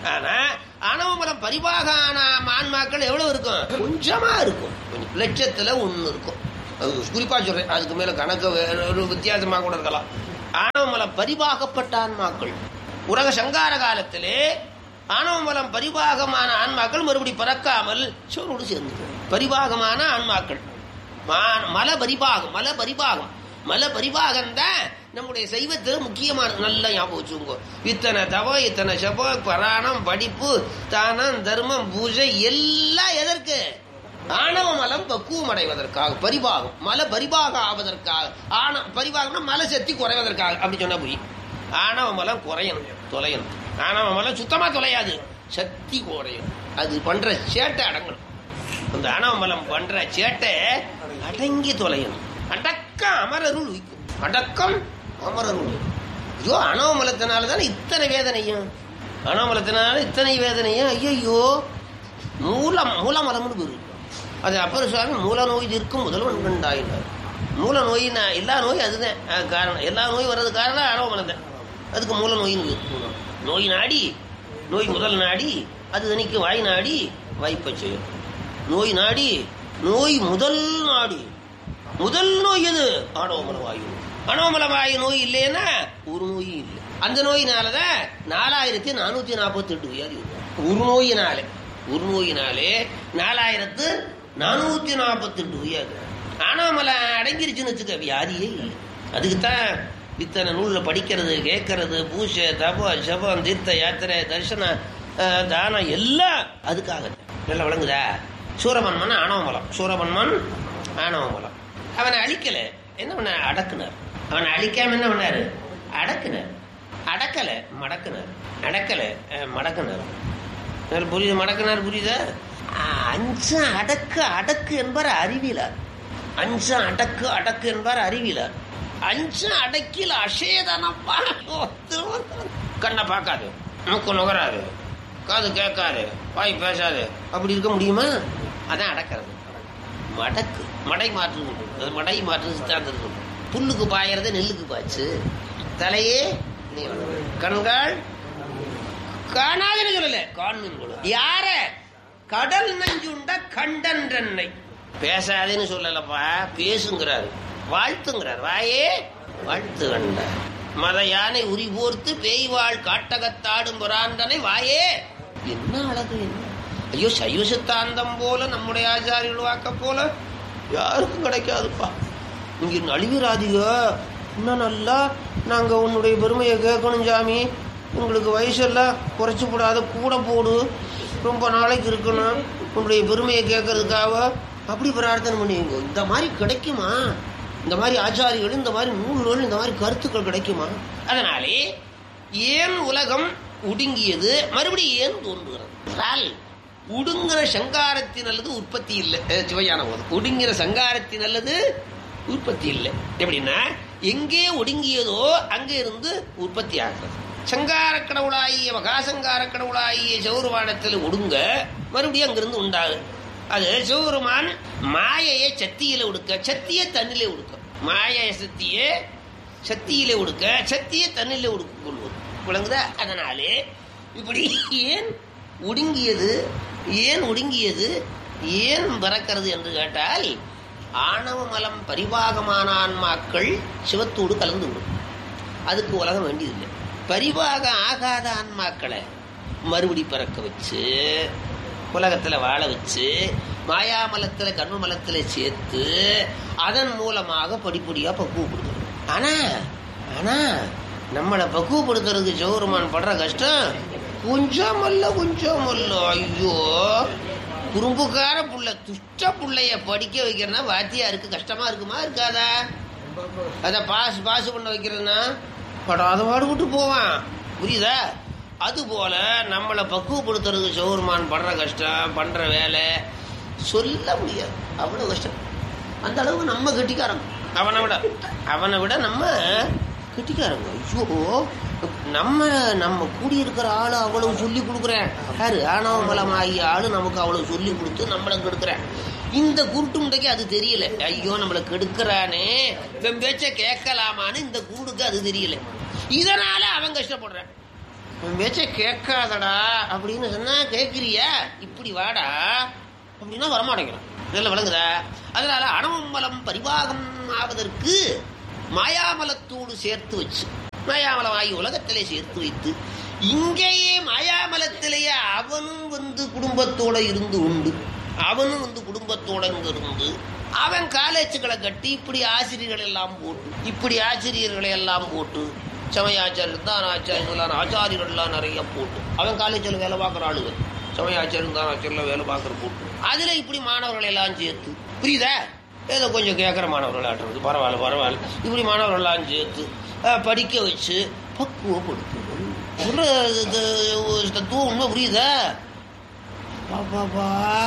ஆனா ஆணவமலம் பரிபாக ஆன ஆன்மாக்கள் எவ்வளவு இருக்கும் கொஞ்சமா இருக்கும் கொஞ்சம் லட்சத்துல ஒண்ணு இருக்கும் அது குறிப்பா சொல்றேன் அதுக்கு மேல கணக்கு வேற ஒரு வித்தியாசமா கூட இருக்கலாம் ஆணவமலம் பரிபாகப்பட்ட ஆன்மாக்கள் உலக சங்கார காலத்திலே ஆணவமலம் பரிபாகமான ஆன்மாக்கள் மறுபடி பறக்காமல் சோரோடு சேர்ந்து பரிபாகமான ஆன்மாக்கள் மா- மல பரிபாகம் மல பரிபாகம் மல பரிபாகம் தான் நம்முடைய சைவத்தில் முக்கியமானது நல்லா ஞாபகம் வச்சுக்கோங்க இத்தனை தவம் இத்தனை சபம் பராணம் படிப்பு தானம் தர்மம் பூஜை எல்லாம் எதற்கு ஆணவ மலம் பக்குவம் அடைவதற்காக பரிபாகம் மல பரிபாக ஆவதற்காக ஆண பரிபாகம்னா மலை சக்தி குறைவதற்காக அப்படி சொன்னா புரியும் ஆணவ மலம் குறையணும் தொலையணும் ஆணவ மலம் சுத்தமா தொலையாது சக்தி குறையும் அது பண்ற சேட்டை அடங்கணும் அந்த ஆணவமலம் பண்ற சேட்டை அடங்கி தொலையணும் அடக்கம் அமரருள் உய்க்கும் அடக்கம் அமரருள் உய்க்கும். ஐயோ அணவமலத்தினால தானே இத்தனை வேதனையும் அணவமலத்தினால இத்தனை வேதனையும் ஐயோ மூலம் மூலமலம்னு பேரு அது அப்பர் சுவாமி மூல நோய் இருக்கும் முதல்வன் கண்டாயினார் மூல நோயினா எல்லா நோயும் அதுதான் அஹ் காரணம் எல்லா நோய் வர்றது காரணம் அணவமலம் தான் அதுக்கு மூல நோயின்னு பேரு. நோய் நாடி நோய் முதல் நாடி அது தனிக்கு வாய் நாடி வாய்ப்பை செய்யும் நோய் நாடி நோய் முதல் நாடி முதல் நோய் எது ஆணவமல வாயு அணவமல வாயு நோய் இல்லைன்னா ஒரு நோயும் இல்லை அந்த நோயினாலதான் நாலாயிரத்தி நானூத்தி நாற்பத்தி எட்டு வியாதி வரும். ஒரு நோயினாலே ஒரு நோயினாலே நாலாயிரத்து நானூத்தி நாற்பத்தி எட்டு வியாதி ஆணவமலை அடங்கிருச்சுன்னு வச்சுக்க வியாதியே இல்லை அதுக்குத்தான் இத்தனை நூல்ல படிக்கிறது கேட்கறது பூஜை தபம் ஜபம் தீர்த்த யாத்திரை தரிசனம் அஹ், தானம் எல்லாம் அதுக்காக நல்லா விளங்குதா சூரபன்மன் ஆணவமலம் சூரபன்மன் ஆணவமலம் அவனை அழிக்கல என்ன பண்ண அடக்குனார் அவனை அழிக்காம என்ன பண்ணாரு அடக்குனார் அடக்கல மடக்குனார் அடக்கல அஹ், மடக்குனார் நல்லா புரியுது மடக்குனார் புரியுதா அஹ், அஞ்சம் அடக்கு அடக்கு என்பார் அறிவிலார் அஞ்சம் அடக்கு அடக்கு என்பார் அறிவிலார் அஞ்சம் அடக்கில் அசேதனப்பா கண்ணை பார்க்காது மூக்கு நுகராது காது கேட்காது வாய் பேசாது அப்படி இருக்க முடியுமா அதான் அடக்கிறது மடக்கு மடை மாற்று அது மடை மாற்று சித்தாந்தம் சொல்லும். புல்லுக்கு பாயறது நெல்லுக்கு பாய்ச்சு தலையே நீ வளரு. கண்கள் காணாதுன்னு சொல்லல காணும் யார கடல் நஞ்சுண்ட கண்டன்றன்னை பேசாதேன்னு சொல்லலப்பா பேசுங்கிறாரு வாழ்த்துங்கிறார் வாயே வாழ்த்து கண்ட மத யானை உரி போர்த்து பேய்வாள் காட்டகத்தாடும் புராண்டனை வாயே என்ன அழகு என்ன ஐயோ சைவ சித்தாந்தம் போல நம்முடைய ஆச்சாரியர்கள் வாக்க போல யாருக்கும் கிடைக்காதுப்பா இங்க நழுவிராதிக இன்னும் நல்லா நாங்க உன்னுடைய பெருமையை கேட்கணும் சாமி உங்களுக்கு வயசெல்லாம் குறைச்சி போடாத கூட போடு ரொம்ப நாளைக்கு இருக்கணும் உன்னுடைய பெருமையை கேட்கறதுக்காக அப்படி பிரார்த்தனை பண்ணுவீங்க இந்த மாதிரி கிடைக்குமா இந்த மாதிரி ஆச்சாரிகள் இந்த மாதிரி நூல்கள் இந்த மாதிரி கருத்துக்கள் கிடைக்குமா அதனாலே ஏன் உலகம் ஒடுங்கியது மறுபடியும் ஏன் தோன்றுகிறது என்றால் உடுங்கிற சங்காரத்தின் அல்லது உற்பத்தி இல்லை அஹ் சிவஞான போது ஒடுங்கிற சங்காரத்தின் அல்லது உற்பத்தி இல்லை எப்படின்னா எங்கே ஒடுங்கியதோ அங்கே இருந்து உற்பத்தி ஆகிறது சங்கார கடவுளாகிய மகாசங்கார கடவுளாகிய சௌரவானத்தில் ஒடுங்க மறுபடியும் அங்கிருந்து உண்டாகுது அது சிவபெருமான் மாயையை சத்தியில உடுக்க சத்திய தண்ணிலே உடுக்க மாய சத்தியே சத்தியிலே உடுக்க சத்திய தண்ணிலே உடுக்க கொள்வது விளங்குதா அதனாலே இப்படி ஏன் ஒடுங்கியது ஏன் ஒடுங்கியது ஏன் பறக்கிறது என்று கேட்டால் ஆணவ மலம் பரிபாகமான ஆன்மாக்கள் சிவத்தோடு கலந்து விடும் அதுக்கு உலகம் வேண்டியதில்லை பரிபாக ஆகாத ஆன்மாக்களை மறுபடி பிறக்க வச்சு உலகத்துல வாழ வச்சு மாயாமலத்துல கர்மமலத்துல சேர்த்து அதன் மூலமாக படிப்படியா பக்குவப்படுத்தணும் ஆனா ஆனா நம்மளை பக்குவப்படுத்துறதுக்கு சௌரமான் படுற கஷ்டம் கொஞ்சம் அல்ல கொஞ்சம் அல்ல ஐயோ குறும்புக்கார புள்ள துஷ்ட புள்ளைய படிக்க வைக்கிறதுனா வாத்தியாருக்கு கஷ்டமா இருக்குமா இருக்காதா அத பாஸ் பாஸ் பண்ண வைக்கிறதுனா படாத பாடுபட்டு போவான் புரியுதா அது போல நம்மளை பக்குவப்படுத்துறதுக்கு சௌர்மான் படுற கஷ்டம் பண்ற வேலை சொல்ல முடியாது அவ்வளவு கஷ்டம் அந்த அளவுக்கு நம்ம கெட்டிக்காரங்க அவனை விட அவனை விட நம்ம கெட்டிக்காரங்க ஐயோ நம்ம நம்ம கூடியிருக்கிற ஆளு அவ்வளவு சொல்லி கொடுக்குறேன் யாரு ஆணவ பலமாகிய ஆளு நமக்கு அவ்வளவு சொல்லி கொடுத்து நம்மளை கெடுக்கிறேன் இந்த குருட்டு முண்டைக்கு அது தெரியல ஐயோ நம்மளை கெடுக்கிறானே இவன் பேச்ச கேட்கலாமான்னு இந்த குருடுக்கு அது தெரியல இதனால அவன் கஷ்டப்படுறான் உன் பேச்ச கேட்காதடா அப்படின்னு சொன்னா கேட்கிறியா இப்படி வாடா அப்படின்னா வரமாட்டேங்கிறான் இதெல்லாம் விளங்குதா அதனால அணவமலம் பரிவாகம் ஆவதற்கு மாயாமலத்தோடு சேர்த்து வச்சு மாயாமலம் ஆகி உலகத்திலே சேர்த்து வைத்து இங்கேயே மாயாமலத்திலேயே அவனும் வந்து குடும்பத்தோட இருந்து உண்டு அவனும் வந்து குடும்பத்தோட இங்க இருந்து அவன் காலேஜுகளை கட்டி இப்படி ஆசிரியர்கள் எல்லாம் போட்டு இப்படி ஆசிரியர்களை எல்லாம் போட்டு சமயாச்சாரியர் தான் ஆச்சாரியர்களான ஆச்சாரியர்கள்லாம் நிறைய போட்டு அவன் காலேஜில் வேலை பார்க்குற ஆளுங்க சமயாச்சாரியர் தான் ஆச்சாரியர்ல வேலை பார்க்குற போட்டு அதில் இப்படி மாணவர்களை எல்லாம் சேர்த்து புரியுதா ஏதோ கொஞ்சம் கேட்குற மாணவர்களாட்டுறது பரவாயில்ல பரவாயில்ல இப்படி மாணவர்கள்லாம் சேர்த்து அஹ், படிக்க வச்சு பக்குவப்படுத்தணும் சொல்ற இது, ஒரு தத்துவம் உண்மை புரியுதா பாப்பாப்பா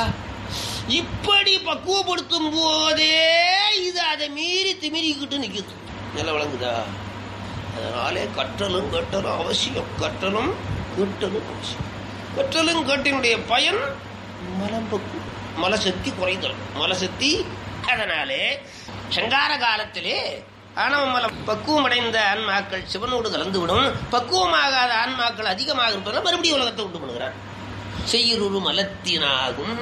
இப்படி பக்குவப்படுத்தும் போதே இது அதை மீறி திமிரிக்கிட்டு நிக்குது நல்லா விளங்குதா அதனாலே கற்றலும் கட்டலும் அவசியம் கற்றலும் கட்டலும் அவசியம் கற்றலும் கட்டினுடைய பயன் மலம்பக்கு மலசக்தி குறைதல் மலசக்தி அதனாலே சங்கார காலத்திலே ஆணவ மலம் பக்குவமடைந்த ஆன்மாக்கள் சிவனோடு கலந்துவிடும் பக்குவமாகாத ஆன்மாக்கள் அதிகமாக இருப்பதால் மறுபடியும் உலகத்தை உண்டு பண்ணுகிறார் செய்யுரு மலத்தினாகும்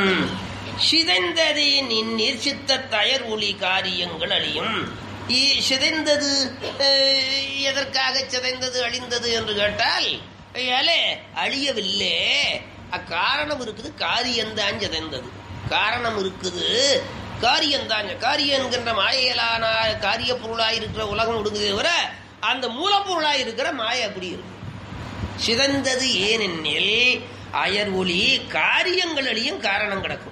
சிதைந்ததே நின் நிர்சித்த தயர் ஒளி காரியங்கள் அழியும் இ- சிதைந்தது அஹ், எதற்காக சிதைந்தது அழிந்தது என்று கேட்டால் ஏலே அழியவில்லை அக்காரணம் இருக்குது காரியம்தான் சிதைந்தது காரணம் இருக்குது காரியம்தான் காரியம் என்கின்ற மாயையிலான காரிய பொருளாய் இருக்கிற உலகம் ஒடுங்குதே தவிர அந்த மூலப்பொருளாய் இருக்கிற மாயை அப்படி இருக்கு சிதைந்தது ஏனெனில் அயர் ஒளி காரியங்கள் அழியும் காரணம் கிடக்கும்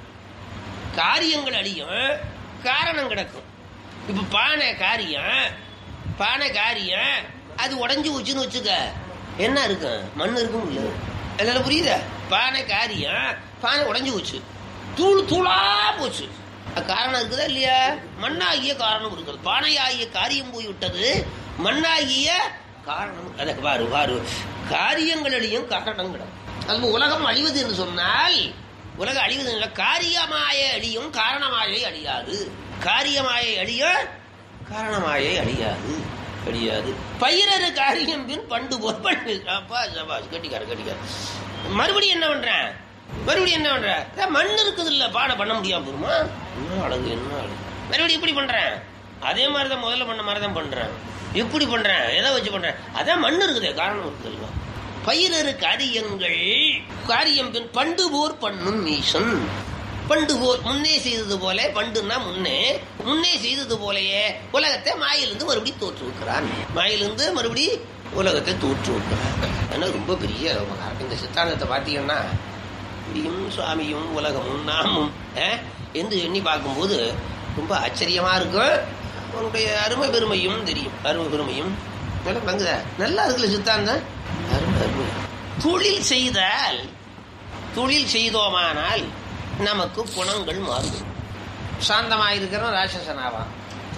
காரியங்கள் அழியும் காரணம் கிடக்கும் இப்ப பானை காரியம் பானை காரியம் அது உடைஞ்சு வச்சுன்னு வச்சுக்க என்ன இருக்கும் மண் இருக்கும் இல்ல அதனால புரியுதா பானை காரியம் பானை உடைஞ்சு போச்சு தூள் தூளா போச்சு அது காரணம் இருக்குதா இல்லையா மண்ணாகிய காரணம் இருக்கிறது பானையாகிய காரியம் போய் விட்டது மண்ணாகிய காரணம் அதை பாரு பாரு காரியங்களிலையும் காரணம் கிடக்கும் அது உலகம் அழிவது என்று சொன்னால் உலக அழிவது இல்லை காரியமாய அழியும் காரணமாயை அழியாது காரியமாயை அழிய காரணமாயை அழியாது அழியாது பயிரரு காரியம் பின் பண்டு போல் பண்ணு அப்பா சபாஸ் கட்டிக்காரு கட்டிக்காரு மறுபடியும் என்ன பண்றேன் மறுபடியும் என்ன பண்ற அதான் மண் இருக்குது இல்ல பானை பண்ண முடியாம போருமா என்ன அழகு என்ன அழகு மறுபடியும் இப்படி பண்றேன் அதே மாதிரி தான் முதல்ல பண்ண மாதிரி தான் பண்றேன் எப்படி பண்றேன் எதை வச்சு பண்றேன் அதான் மண் இருக்குதே காரணம் இருக்குதுல்ல பயிரரு காரியங்கள் காரியம் பின் பண்டு போர் பண்ணும் ஈசன் பண்டு போர் முன்னே செய்தது போல பண்டுன்னா முன்னே முன்னே செய்தது போலயே உலகத்தை மாயிலிருந்து மறுபடியும் தோற்றுவிக்கிறான் மாயிலிருந்து மறுபடி உலகத்தை தோற்றுவிக்கிறான் ஏன்னா ரொம்ப பெரிய உபகாரம் இந்த சித்தாந்தத்தை பார்த்தீங்கன்னா இப்படியும் சுவாமியும் உலகமும் நாமும் அஹ், என்று எண்ணி பார்க்கும்போது ரொம்ப ஆச்சரியமா இருக்கும் உன்னுடைய அருமை பெருமையும் தெரியும் அருமை பெருமையும் நல்லா விளங்குதா நல்லா இருக்குல்ல சித்தாந்தம் அருமை அருமை தொழில் செய்தால் தொழில் செய்தோமானால் நமக்கு குணங்கள் மாறும் சாந்தமாயிருக்கிறவன் ராட்சசன் ஆவான்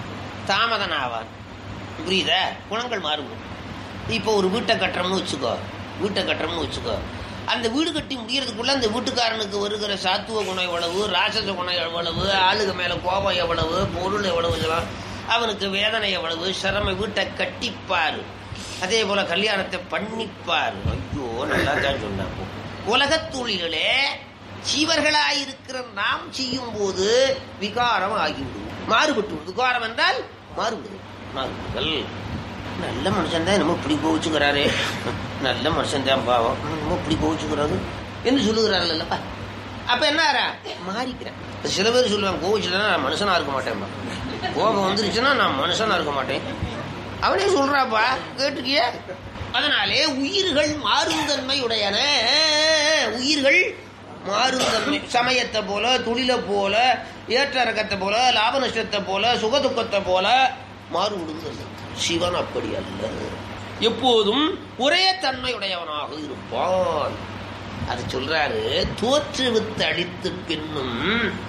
தாமதன் ஆவான் புரியுதா குணங்கள் மாறும் இப்போ ஒரு வீட்டை கட்டுறோம்னு வச்சுக்கோ வீட்டை கட்டுறோம்னு வச்சுக்கோ அந்த வீடு கட்டி முடியறதுக்குள்ள அந்த வீட்டுக்காரனுக்கு வருகிற சாத்துவ குணம் எவ்வளவு ராட்சச குணம் எவ்வளவு ஆளுக மேல கோபம் எவ்வளவு பொருள் எவ்வளவு இதெல்லாம் அவனுக்கு வேதனை எவ்வளவு சிரம வீட்டை கட்டிப்பாரு அதே போல கல்யாணத்தை பண்ணிப்பாரு ஐயோ நல்லா தான் சொன்னாங்க உலகத் தொழில்களே சீவர்களாயிருக்கிற நாம் செய்யும் போது விகாரம் ஆகிவிடும் மாறுபட்டு விடும். விகாரம் என்றால் மாறுபடுது மாறுபடுதல் நல்ல மனுஷன் தான் நம்ம இப்படி கோவிச்சுக்கிறாரே நல்ல மனுஷன் தான் பாவம் நம்ம இப்படி கோவிச்சுக்கிறாரு என்று சொல்லுகிறார்கள்லப்பா அப்ப என்ன ஆறா மாறிக்கிறேன் சில பேர் சொல்லுவாங்க கோவிச்சுட்டா நான் மனுஷனா இருக்க மாட்டேன்பா கோபம் வந்துருச்சுன்னா நான் மனுஷனா இருக்க மாட்டேன் அவனே சொல்றாப்பா கேட்டுக்கிய அதனாலே உயிர்கள் மாறுந்தன்மை உடையன உயிர்கள் மாறுந்தன்மை சமயத்தை போல தொழிலை போல ஏற்ற இறக்கத்தை போல லாப நஷ்டத்தை போல சுகதுக்கத்தை போல மாறுபடுகிறது சிவன் அப்படி அல்ல எப்போதும் ஒரே தன்மையுடையவனாக இருப்பான் அது சொல்றாரு தோற்றுவித்து அடித்து பின்னும்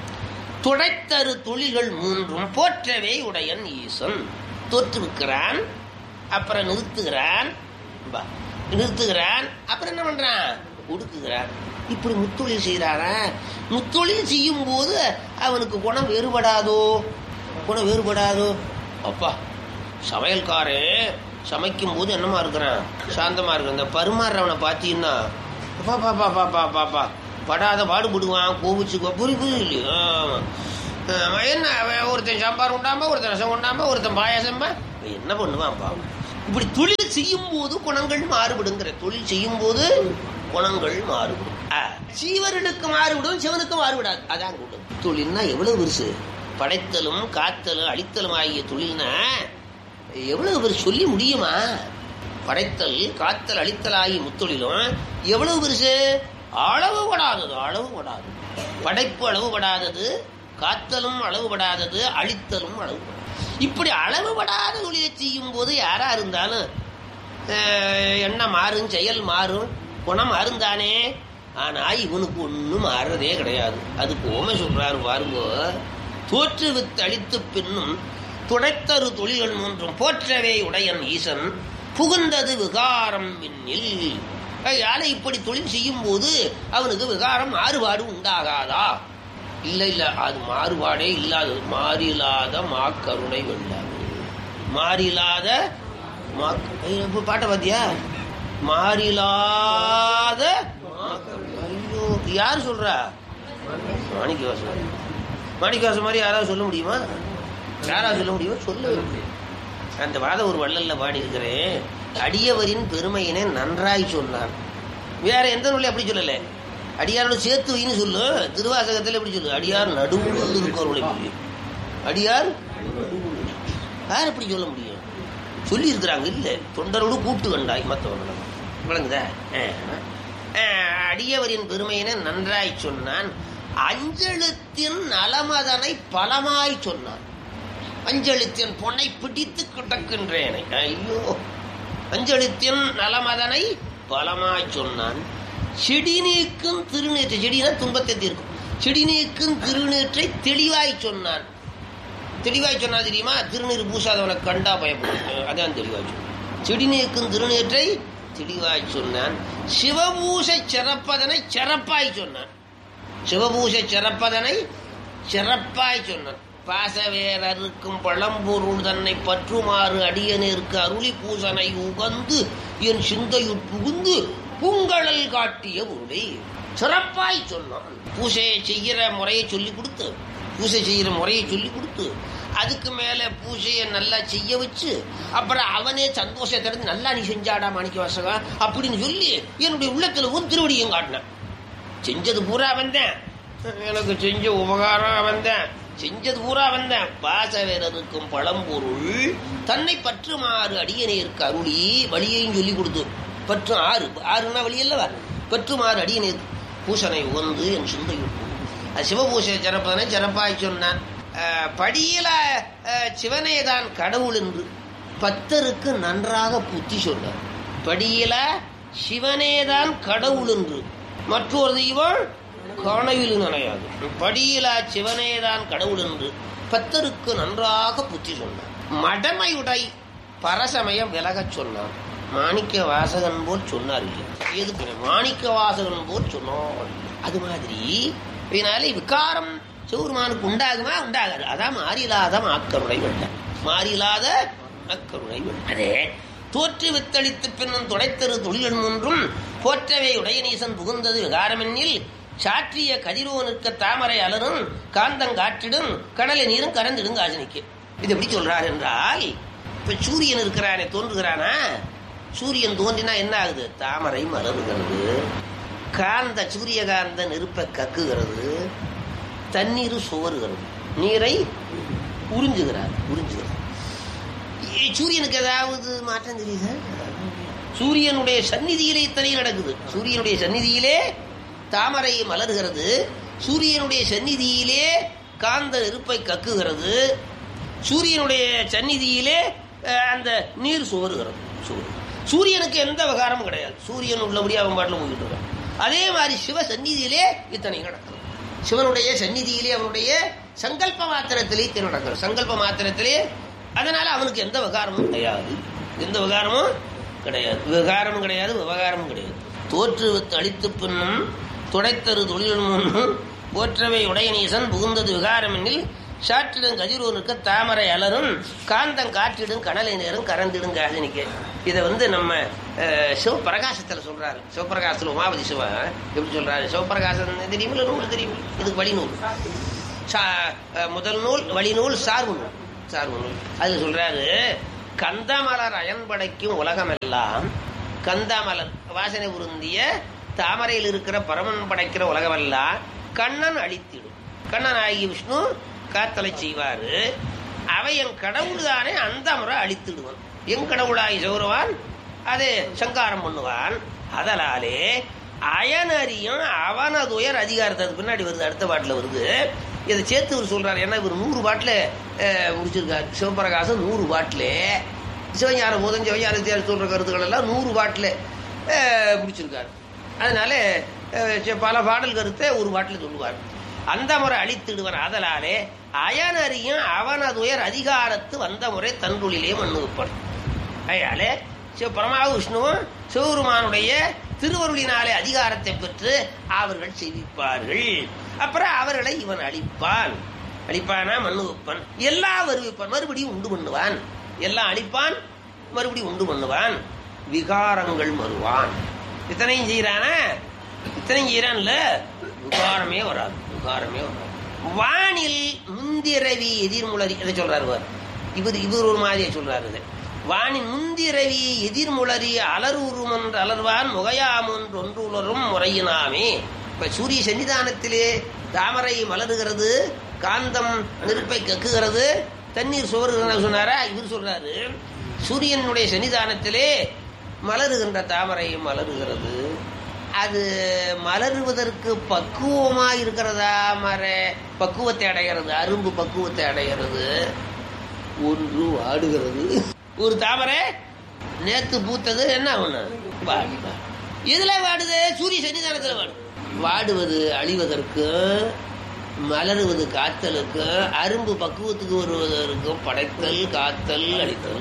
துடைத்தரு தொழில்கள் மூன்றும் போற்றவே உடையன் ஈசன் தோற்றுவிக்கிறான் அப்புறம் நிறுத்துகிறான் பா, நிறுத்துகிறான் அப்புறம் என்ன பண்றான் ஒடுக்குகிறான் இப்படி முத்தொழில் செய்யறானா முத்தொழில் செய்யும் போது அவனுக்கு குணம் வேறுபடாதோ குணம் வேறுபடாதோ அப்பா சமையல்காரன் சமைக்கும் போது என்னமா இருக்கிறான் சாந்தமா இருக்கிறான் இந்த பருமாறுறவனை பார்த்தீங்கன்னா பா பா பா பா பா பா பா படாத பாடுபடுவான் கோபிச்சுக்குவா புரி புரி இல்லையோ ஆமா, என்ன அவன் ஒருத்தன் சாம்பார் உண்டாம ஒருத்தன் ரசம் உண்டாம ஒருத்தன் பாயாசம் என்ன பண்ணுவான் பாவம் இப்படி தொழில் செய்யும் போது குணங்கள் மாறுபடுங்கிற தொழில் செய்யும் போது குணங்கள் மாறுபடும் ஆ, சீவர்களுக்கு மாறுபடும் சிவனுக்கு மாறுபடாது அதான் கூடும் தொழில்னா எவ்வளவு பெருசு படைத்தலும் காத்தலும் அழித்தலும் ஆகிய தொழில்னா எவ்வளவு பேர் சொல்லி முடியுமா படைத்தல் காத்தல் அழித்தல் ஆகிய முத்தொழிலும் எவ்வளவு பெருசு அளவு படாதது அளவு படாதது படைப்பு அளவுபடாதது காத்தலும் அளவுபடாதது அழித்தலும் அளவுபடாது இப்படி அளவுபடாத தொழிலை செய்யும் போது யாரா இருந்தாலும் அஹ், எண்ணம் மாறும் செயல் மாறும் குணம் மாறுந்தானே ஆனா இவனுக்கு ஒண்ணும் மாறுறதே கிடையாது அதுக்கு ஓமை சொல்றாரு பாருங்க தோற்றுவித்து அழித்து பின்னும் துடைத்தரு தொழில்கள் மூன்றும் போற்றவே உடையன் ஈசன் புகுந்தது விகாரம் பின்னில் யானை இப்படி தொழில் செய்யும் போது அவனுக்கு விகாரம் மாறுபாடு உண்டாகாதா இல்ல இல்ல அது மாறுபாடே இல்லாதது மாறிலாத மாக்கருணை வெள்ளாது மாறிலாத மாக்க- ஐயோ, இப்ப பாட்டை பாத்தியா மாறிலாத மாக்கருணை. ஐயோ யார் சொல்றா மாணிக்கவாசன் மாணிக்கவாசன் மாதிரி யாராவது சொல்ல முடியுமா யாராவது சொல்ல முடியுமா சொல்ல அந்த வாத ஒரு வள்ளல்ல பாடி இருக்கிறேன் அடியவரின் பெருமையினை நன்றாய் சொன்னான் வேற எந்த நூலையும் அப்படி சொல்லல அடியாரோட சேர்த்து வைன்னு சொல்லு திருவாசகத்தில் எப்படி சொல்லு அடியார் நடுவுல இருக்கிறவர்களை சொல்லி அடியார் நடுவுல. யார் எப்படி சொல்ல முடியும் சொல்லி இருக்கிறாங்க இல்ல தொண்டரோடு கூட்டு கண்டாய் மற்றவர்கள் விளங்குதா அஹ். அஹ், அடியவரின் பெருமையினை நன்றாய் சொன்னான் அஞ்செழுத்தின் நலமதனை பலமாய் சொன்னான் அஞ்செழுத்தின் பொன்னை பிடித்து கிடக்கின்றேனை ஐயோ அஞ்செழுத்தின் நலமதனை பலமாய் சொன்னான் செடி நீக்கும் திருநீற்றை செடினா துன்பத்தை தீர்க்கும் செடி நீக்கும் திருநீற்றை தெளிவாய் சொன்னான் தெளிவாய் சொன்னா தெரியுமா திருநீர் பூசாதவனை கண்டா பயப்படும் அதான் தெளிவாய் சொன்னான் செடி நீக்கும் திருநீற்றை தெளிவாய் சொன்னான் சிவபூசை சிறப்பதனை சிறப்பாய் சொன்னான் சிவபூசை சிறப்பதனை சிறப்பாய் சொன்னான் பாசவேரருக்கும் பழம்பொருள் தன்னை பற்றுமாறு அடியனேற்கு அருளி பூசனை உகந்து என் சிந்தையுட் புகுந்து பூங்கழல் காட்டிய பொருளை சிறப்பாய் சொன்னான் பூசையை செய்கிற முறையை சொல்லி கொடுத்து பூசை செய்கிற முறையை சொல்லி கொடுத்து அதுக்கு மேல பூஜையை நல்லா செய்ய வச்சு அப்புறம் அவனே சந்தோஷத்திலிருந்து நல்லா நீ செஞ்சாடா மாணிக்க வாசகா அப்படின்னு சொல்லி என்னுடைய உள்ளத்துல ஒரு திருவடியும் காட்டினான் செஞ்சது பூரா வந்தேன் எனக்கு செஞ்ச உபகாரம் வந்தேன் செஞ்சது பூரா வந்தேன் பாசவேரருக்கும் பழம்பொருள் தன்னை பற்றுமாறு அடியனேற்கு அருளி வழியையும் சொல்லி கொடுத்து பற்று ஆறு ஆறுனா வழி அல்லவா பற்றுமாறு அடியனேற்கு பூசனை உகந்து என் சிந்தையுள் அது சிவபூசை சிறப்பதனை சிறப்பாய் சொன்னான் அஹ், படியில அஹ், சிவனேதான் கடவுள் என்று பத்தருக்கு நன்றாக புத்தி சொன்னார் படியில சிவனேதான் கடவுள் என்று மற்றொரு தெய்வம் கனவில் நினையாது படியிலா சிவனேதான் கடவுள் என்று பத்தருக்கு நன்றாக புத்தி சொன்னார் மடமையுடை பரசமயம் விலகச் சொன்னான் மாணிக்க வாசகன் போல் சொன்னார் இல்லை எதுக்கு மாணிக்க வாசகன் போல் சொன்னார் அது மாதிரி இதனால விகாரம் சிவருமானுக்கு உண்டாகுமா உண்டாகாது அதான் மாறிலாத மாக்கருணை வெள்ளம் மாறிலாத அக்கருணை வெள்ளம் அதே தோற்று வித்தளித்து பின்னும் துடைத்தரு தொழில் ஒன்றும் போற்றவே உடையநீசன் புகுந்தது விகாரமென்னில் சாற்றிய கதிரோனுக்க தாமரை அலரும் காந்தங்காற்றிடும் கடலை நீரும் கறந்திடும் காஜனிக்கு இது எப்படி சொல்றார் என்றால் இப்ப சூரியன் இருக்கிறானே தோன்றுகிறானா சூரியன் தோன்றினா என்ன ஆகுது தாமரை மலருகிறது காந்த சூரியகாந்த நெருப்பை கக்குகிறது தண்ணீர் சுவருகிறது நீரை உறிஞ்சுகிறார் உறிஞ்சுகிறார் ஏ, சூரியனுக்கு ஏதாவது மாற்றம் தெரியுதா சூரியனுடைய சந்நிதியிலே இத்தனை நடக்குது சூரியனுடைய சந்நிதியிலே தாமரை மலர்கிறது சூரியனுடைய சந்நிதியிலே காந்த நெருப்பை கக்குகிறது சூரியனுடைய சந்நிதியிலே அஹ், அந்த நீர் சுவருகிறது சுவரு சூரியனுக்கு எந்த விகாரமும் கிடையாது சூரியன் உள்ளபடி அவன் பாட்டில் போயிட்டு இருக்கான் அதே மாதிரி சிவ சந்நிதியிலே இத்தனை நடக்கிறது சிவனுடைய சந்நிதியிலே அவனுடைய சங்கல்ப மாத்திரத்திலே இத்தனை நடக்கிறது சங்கல்ப மாத்திரத்திலே அதனால அவனுக்கு எந்த விகாரமும் கிடையாது எந்த விகாரமும் கிடையாது விகாரமும் கிடையாது விவகாரமும் கிடையாது தோற்று வித்து அழித்து பின்னும் துடைத்தரு தொழில் முன்னும் போற்றவை உடையநீசன் புகுந்தது விகாரம் எனில் சாற்றிடும் கதிரூனுக்கு தாமரை அலரும் காந்தம் காற்றிடும் கடலை நேரும் கறந்திடும் காசினிக்கு இதை வந்து நம்ம அஹ், சிவபிரகாசத்துல சொல்றாரு சிவபிரகாசத்துல உமாபதி சிவா எப்படி சொல்றாரு சிவபிரகாசம் தெரியுமில்ல நூல் தெரியும் இதுக்கு வழிநூல் சா- அஹ், முதல் நூல் வழிநூல் சார்பு நூல் சார்பு நூல் அதுல சொல்றாரு கந்தமலர் அயன்படைக்கும் உலகமெல்லாம் கந்தமலர் வாசனை உருந்திய தாமரையில் இருக்கிற பரமன் படைக்கிற உலகமெல்லாம் கண்ணன் அழித்திடும் கண்ணன் ஆகிய விஷ்ணு காத்தலை செய்வாரு அவை என் கடவுள் தானே அந்த முறை அழித்திடுவான் என் கடவுளாகி சௌரவான் அது சங்காரம் பண்ணுவான் அதனாலே அயனறியும் அவனது உயர் அதிகாரத்துக்கு பின்னாடி வருது அடுத்த பாட்டில் வருது இதை சேர்த்து இவர் சொல்றாரு ஏன்னா இவர் நூறு பாட்டில் முடிச்சிருக்காரு சிவபிரகாசம் நூறு பாட்டில் சிவஞான போதம் சிவஞான வித்தியாசம் சொல்ற கருத்துக்கள் எல்லாம் நூறு பாட்டில் முடிச்சிருக்காரு அதனால அஹ், சி- பல பாடல் கருத்தை ஒரு பாட்டில் சொல்லுவார் அந்த முறை அழித்திடுவன் அதனாலே அயனறியும் அவனது உயர் அதிகாரத்து வந்த முறை தன்றுளிலே மண்ணு வைப்பான் அதனாலே சிவ பரமா விஷ்ணுவும் சிவபெருமானுடைய திருவருளினாலே அதிகாரத்தை பெற்று அவர்கள் செய்விப்பார்கள் அப்புறம் அவர்களை இவன் அழிப்பான் அழிப்பானா மண்ணு வைப்பான் எல்லாம் வருவிப்பான் மறுபடியும் உண்டு பண்ணுவான் எல்லாம் அழிப்பான் மறுபடியும் உண்டு பண்ணுவான் விகாரங்கள் மறுவான் இத்தனையும் செய்யறானா இத்தனையும் செய்யறான்ல விகாரமே வராது விகாரமே வராது வானில் முந்திரவி எதிர்முளரி இதை சொல்றாரு இவர். இவர் இவர் ஒரு மாதிரியே சொல்றாரு இதை. வானின் முந்திரவி எதிர்முளரி அலருரும் என்று அலர்வான் முகையாம் என்று ஒன்று உலரும் முறையினாமே இப்ப சூரிய சன்னிதானத்திலே தாமரை மலருகிறது காந்தம் நெருப்பை கக்குகிறது தண்ணீர் சுவருகிறது சொன்னாரா இவர் சொல்றாரு சூரியனுடைய சன்னிதானத்திலே மலருகின்ற தாமரை மலருகிறது அது மலருவதற்கு பக்குவமா இருக்கிறதா மர பக்குவத்தை அடைகிறது அரும்பு பக்குவத்தை அடைகிறது ஒன்று வாடுகிறது ஒரு தாமரை நேத்து பூத்தது என்ன ஒண்ணு வாடி வாடி. எதுல வாடுது சூரிய சன்னிதானத்துல வாடு வாடுவது அழிவதற்கு மலருவது காத்தலுக்கு அரும்பு பக்குவத்துக்கு வருவதற்கும் படைத்தல் காத்தல் அழித்தல்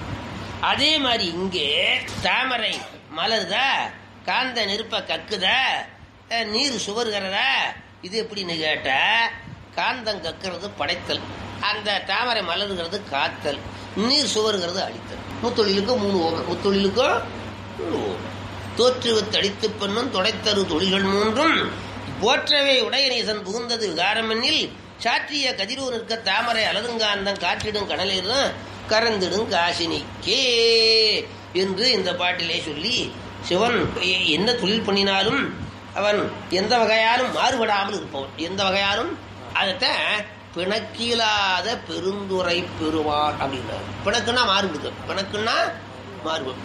அதே மாதிரி இங்கே தாமரை மலருதா காந்த நெருப்ப கக்குதா அஹ், நீர் சுவருகிறதா இது எப்படின்னு கேட்ட காந்தம் கக்குறது படைத்தல் அந்த தாமரை மலருகிறது காத்தல் நீர் சுவருகிறது அழித்தல் முத்தொழிலுக்கும் மூணு ஓமை முத்தொழிலுக்கும் மூணு ஓமை தோற்றுவத் தடித்து பெண்ணும் தொடைத்தரு தொழில்கள் மூன்றும் போற்றவே உடையநீசன் புகுந்தது விகாரமென்னில் சாற்றிய கதிரூர் நிற்க தாமரை அலதுங்காந்தம் காற்றிடும் கடலிலும் கறந்திடும் காசினிக்கே என்று இந்த பாட்டிலே சொல்லி சிவன் எ- என்ன தொழில் பண்ணினாலும் அவன் எந்த வகையாலும் மாறுபடாமல் இருப்பவன் எந்த வகையாலும் அதைத்தான் பிணக்கிலாத பெருந்துரை பெறுவான் அப்படின்னாரு பிணக்குன்னா மாறுபடுது பிணக்குன்னா மாறுபடு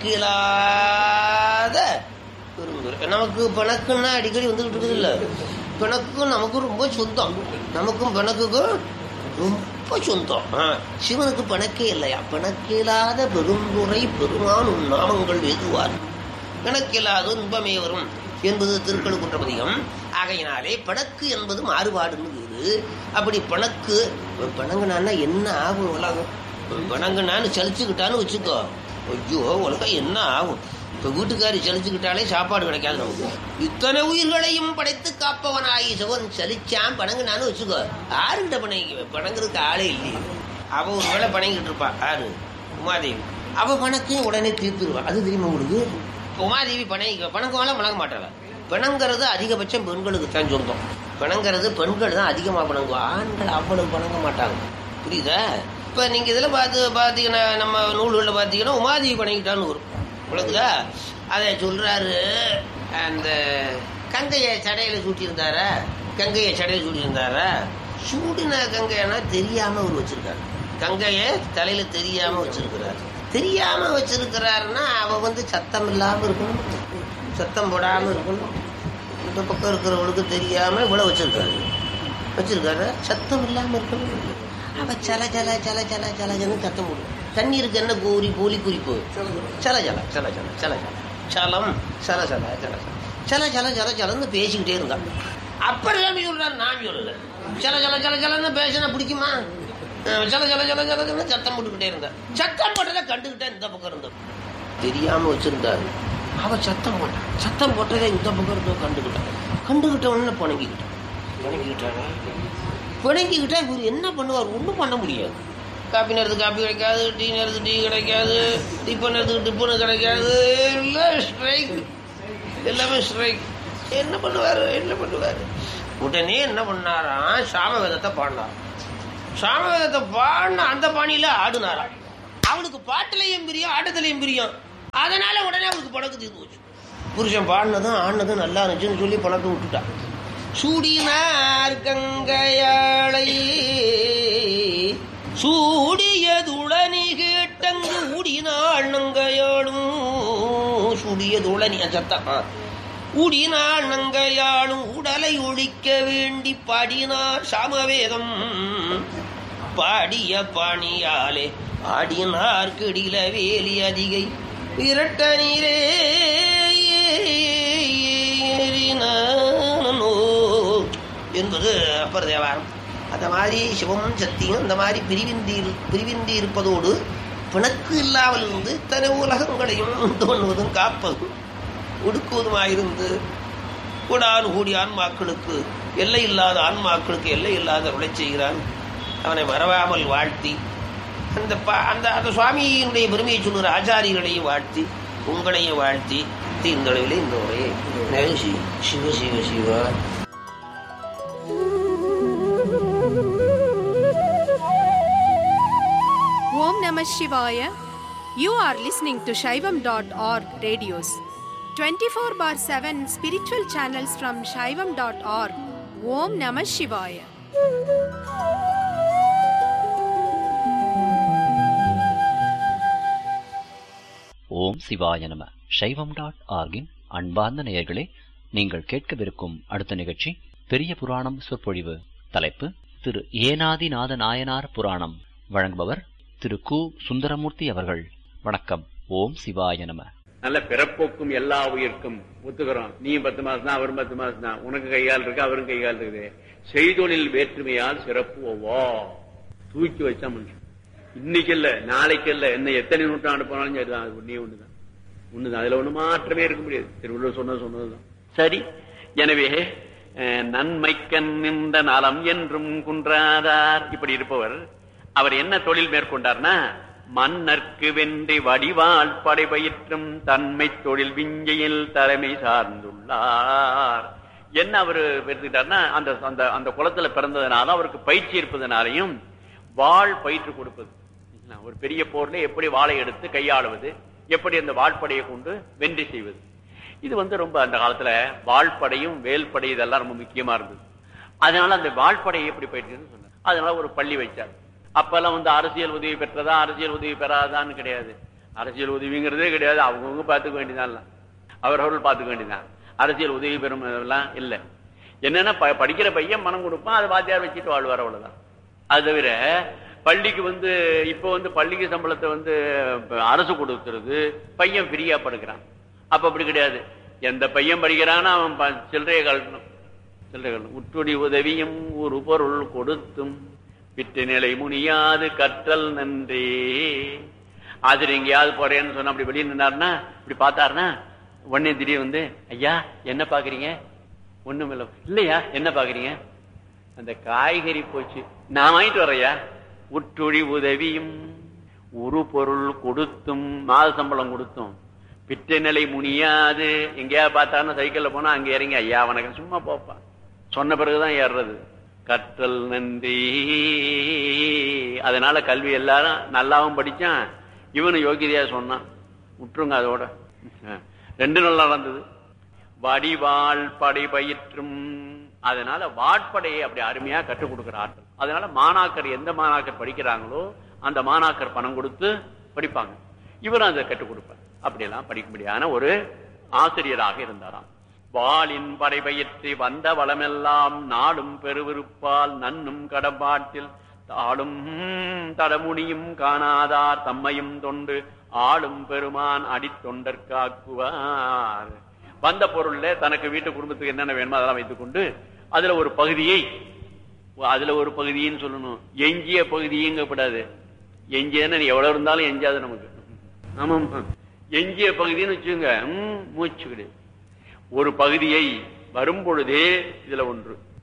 பிணக்கிலாத பெருந்துரை நமக்கு பிணக்குன்னா அடிக்கடி வந்துகிட்டு இருக்குது இல்ல பிணக்கும் நமக்கும் ரொம்ப சொந்தம் நமக்கும் பிணக்குக்கும் ரொம்ப சொந்தம் ஆ, சிவனுக்கு பிணக்கே இல்லையா பிணக்கில்லாத பெருந்துரை பெருமான் உன் நாமங்கள் எதுவார் பிணக்கில்லாத இன்பமே வரும் என்பது திருக்கழு குற்றமதிகம் ஆகையினாலே பிணக்கு என்பது மாறுபாடுன்னு இது அப்படி பிணக்கு பிணங்குனான்னா என்ன ஆகும் உலகம் பிணங்குனான்னு சலிச்சுக்கிட்டான்னு வச்சுக்கோ ஐயோ உலகம் என்ன ஆகும் இப்ப வீட்டுக்காரி சலிச்சுக்கிட்டாலே சாப்பாடு கிடைக்காது நமக்கு இத்தனை உயிர்களையும் படைத்து காப்பவனாகி சிவன் சலிச்சான் பணங்குனான்னு வச்சுக்கோ யாருக்கிட்ட பணங்கிக்குவேன் பணங்குறதுக்கு ஆளே இல்லையே அவ ஒரு வேளை பணங்கிட்டு இருப்பா யாரு உமாதேவி அவ பணக்கையும் உடனே தீர்த்துருவா அது தெரியுமா உங்களுக்கு இப்ப உமாதேவி பணங்கிக்க பணங்குவாலாம் பணங்க மாட்டாங்க பிணங்கிறது அதிகபட்சம் பெண்களுக்கு தான் சொந்தம் பிணங்கிறது பெண்கள் தான் அதிகமாக பணங்குவா ஆண்கள் அவ்வளவு பணங்க மாட்டாங்க புரியுதா இப்ப நீங்க இதுல பார்த்து பாத்தீங்கன்னா நம்ம நூல்களில் பாத்தீங்கன்னா உமாதேவி பணங்கிட்டான்னு வரும் உனக்குதா அதை சொல்றாரு அந்த கங்கையை சடையில சூட்டியிருந்தாரா கங்கையை சடையில சூட்டியிருந்தாரா சூடின கங்கையானா தெரியாம அவர் வச்சிருக்காரு கங்கையை தலையில தெரியாம வச்சிருக்கிறார் தெரியாம வச்சிருக்கிறாருன்னா அவ வந்து சத்தம் இல்லாம இருக்கணும் சத்தம் போடாம இருக்கணும் இந்த பக்கம் இருக்கிறவங்களுக்கு தெரியாம இவ்வளவு வச்சிருக்காரு வச்சிருக்காரு சத்தம் இல்லாம இருக்கணும் அவ சல சல சல சல சல சலன்னு சத்தம் போடும் தண்ணீருக்கு என்ன கூறி கூலி குறிப்பு சல சல சல சல சல சல சலம் சல சல சல சல சல சல சலன்னு பேசிக்கிட்டே இருந்தான் அப்புறம் சாமி சொல்றாரு நான் சொல்லல சல சல சல சலன்னு பேசினா பிடிக்குமா அஹ் சல சல சல சலன்னு சத்தம் போட்டுக்கிட்டே இருந்தா சத்தம் போட்டதை கண்டுகிட்டே இந்த பக்கம் இருந்தோம் தெரியாம வச்சிருந்தாரு அவ சத்தம் போட்டான் சத்தம் போட்டதை இந்த பக்கம் இருந்தோ கண்டுகிட்டான் கண்டுகிட்ட உடனே பணங்கிக்கிட்டான் பணங்கிக்கிட்டானா பிணங்கிக்கிட்டா இவர் என்ன பண்ணுவார் ஒன்றும் பண்ண முடியாது காப்பி நேரத்துக்கு காப்பி கிடைக்காது டீ நேரத்துக்கு டீ கிடைக்காது டிஃபன் நேரத்துக்கு டிஃபனு கிடைக்காது எல்லாம் ஸ்ட்ரைக் எல்லாமே ஸ்ட்ரைக் என்ன பண்ணுவார் என்ன பண்ணுவார் உடனே என்ன பண்ணாராம் சாமவேதத்தை பாடினார் சாமவேதத்தை பாடின அந்த பாணியில ஆடுனாராம் அவனுக்கு பாட்டுலையும் பிரியம் ஆட்டத்திலையும் பிரியம் அதனால உடனே அவனுக்கு பணக்கு தீர்ந்து போச்சு புருஷன் பாடினதும் ஆடினதும் நல்லா இருந்துச்சுன்னு சொல்லி பணத்தை விட்டுட்டான் சூடினார் கங்கையாளை சூடியதுளனி கேட்டங்கு ஊடினாள் நங்கையாளும் சூடியதுளனி சத்தம் ஆ. ஊடினாள் நங்கையாளும் உடலை ஒழிக்க வேண்டி பாடினார் சாமவேதம் பாடிய பாணியாலே ஆடினார் கிடில வேலி அதிகை விரட்ட நீரே ஏறினானோ என்பது அப்பர் தேவாரம் அந்த மாதிரி சிவமும் சக்தியும் அந்த மாதிரி பிரிவிந்தி பிரிவிந்தி இருப்பதோடு பிணக்கு இல்லாமல் இருந்து இத்தனை உலகங்களையும் உண்டு பண்ணுவதும் காப்பதும் ஒடுக்குவதுமாயிருந்து கூடான் கூடிய ஆன்மாக்களுக்கு எல்லை இல்லாத ஆன்மாக்களுக்கு எல்லை இல்லாத உழை செய்கிறான் அவனை மறவாமல் வாழ்த்தி அந்த ப- அந்த அந்த சுவாமியினுடைய பெருமையை சொல்லுகிற ஆச்சாரியர்களையும் வாழ்த்தி உங்களையும் வாழ்த்தி இந்த அளவிலே இந்த உரையை நிறைவு செய்யும். சிவ சிவ Siva Om Namah Shivaya. You are listening to Shaivam.org radios. 24 bar 7 spiritual channels from Shaivam.org. Om Namah Shivaya. ஓம் சிவாய நம சைவம் டாட் ஆர்கின் அன்பார்ந்த நேயர்களே நீங்கள் கேட்கவிருக்கும் அடுத்த நிகழ்ச்சி பெரிய புராணம் சொற்பொழிவு தலைப்பு திரு ஏனாதிநாத நாயனார் புராணம் வழங்குபவர் திரு கு சுந்தரமூர்த்தி அவர்கள் வணக்கம் ஓம் சிவாய நம நல்ல பிறப்போக்கும் எல்லா உயிர்க்கும் ஒத்துக்கிறோம் நீ பத்து மாசம் தான் அவரும் பத்து மாசம் தான் உனக்கு கையால் இருக்கு அவரும் கையால் இருக்குது செய்தொழில் வேற்றுமையால் சிறப்பு ஒவ்வா தூக்கி வச்சா மனுஷன் இன்னைக்கு இல்ல நாளைக்கு இல்ல என்ன எத்தனை நூற்றாண்டு போனாலும் சரிதான் அது ஒண்ணே ஒண்ணுதான் ஒண்ணுதான் அதுல ஒண்ணு மாற்றமே இருக்க முடியாது திருவள்ளுவர் சொன்னது சொன்னதுதான் சரி எனவே அஹ், நன்மைக்கண் நின்ற நலம் என்றும் குன்றாதார் இப்படி இருப்பவர் அவர் என்ன தொழில் மேற்கொண்டார்னா மன்னர்க்கு வென்றி வடிவால் படைபயிற்றும் தன்மை தொழில் விஞ்சையில் தலைமை சார்ந்துள்ளார் என்ன அவர் எடுத்துக்கிட்டார்னா அந்த அந்த அந்த குளத்துல பிறந்ததுனால அவருக்கு பயிற்சி இருப்பதனாலையும் வாழ் பயிற்று கொடுப்பது ஒரு பெரிய போர்ல எப்படி வாளை எடுத்து கையாளுவது எப்படி அந்த வாழ்படையை கொண்டு வெற்றி செய்வது இது வந்து ரொம்ப அந்த காலத்துல வாழ்படையும் வேல்படை இதெல்லாம் ரொம்ப முக்கியமா இருந்தது அதனால அந்த வாழ்படையை எப்படி பயிற்சின்னு சொன்னார் அதனால ஒரு பள்ளி வைச்சார் அப்பெல்லாம் வந்து அரசியல் உதவி பெற்றதா அரசியல் உதவி பெறாதான்னு கிடையாது அரசியல் உதவிங்கிறதே கிடையாது அவங்கவுங்க பார்த்துக்க வேண்டியதான் அவரவர்கள் பார்த்துக்க வேண்டியதான் அரசியல் உதவி பெறும் எல்லாம் இல்லை என்னன்னா ப- படிக்கிற பையன் மனம் கொடுப்பான் அதை வாத்தியார் வச்சுட்டு வாழ்வார் அவ்வளவுதான் அது தவிர பள்ளிக்கு வந்து இப்போ வந்து பள்ளிக்கு சம்பளத்தை வந்து அரசு கொடுத்துருது பையன் ஃப்ரீயா படுக்கிறான் அப்ப அப்படி கிடையாது எந்த பையன் படிக்கிறானோ அவன் ப- சில்லறையை கழட்டணும் சில்லறை கழட்டணும் உற்றுடி உதவியும் ஒரு பொருள் கொடுத்தும் விட்டு நிலை முனியாது கற்றல் நன்றே ஆசிரியர் எங்கேயாவது போறேன்னு சொன்னா அப்படி வெளியே நின்னாருன்னா இப்படி பார்த்தாருன்னா உடனே திடீர் வந்து ஐயா என்ன பாக்குறீங்க ஒண்ணும் இல்ல இல்லையா என்ன பாக்குறீங்க அந்த காய்கறி போச்சு நான் வாங்கிட்டு வர்றையா உற்றுழி உதவியும் ஒரு பொருள் கொடுத்தும் மாத சம்பளம் கொடுத்தும் பிற்ற நிலை முனியாது எங்கேயாவது பார்த்தாருன்னா சைக்கிள்ல போனா அங்க இறங்கி ஐயா வணக்கம் சும்மா போப்பா சொன்ன பிறகுதான் ஏறுறது கற்றல் நன்றி அதனால கல்வி எல்லாரும் நல்லாவும் படிச்சான் இவனு யோகிதையா சொன்னான் விட்டுருங்க அதோட ரெண்டு நல்லா நடந்தது வடிவாள் படை பயிற்றும் அதனால வாட்படையை அப்படி அருமையா கற்றுக் கொடுக்கிற ஆட்கள் அதனால மாணாக்கர் எந்த மாணாக்கர் படிக்கிறாங்களோ அந்த மாணாக்கர் பணம் கொடுத்து படிப்பாங்க இவரும் அதை கற்றுக் கொடுப்பார் அப்படியெல்லாம் படிக்கும்படியான ஒரு ஆசிரியராக இருந்தாராம் வாளின் படை பயிற்றி வந்த வளமெல்லாம் நாடும் பெருவிருப்பால் நன்னும் கடம்பாட்டில் தாளும் தடமுடியும் காணாதார் தம்மையும் தொண்டு ஆளும் பெருமான் அடித்தொண்டர் காக்குவார் வந்த பொருள்ல தனக்கு வீட்டு குடும்பத்துக்கு என்னென்ன வேணுமோ அதெல்லாம் வைத்துக் கொண்டு அதுல ஒரு பகுதியை அதுல ஒரு பகுதின்னு சொல்லணும் எஞ்சிய பகுதியங்கப்படாது எஞ்சியன்னு எவ்வளவு இருந்தாலும் எஞ்சாது நமக்கு ஆமாம் எஞ்சிய பகுதின்னு வச்சுங்க மூச்சு கிடையாது ஒரு பகுதியை வரும் பொழுதே இதுல ஒன்று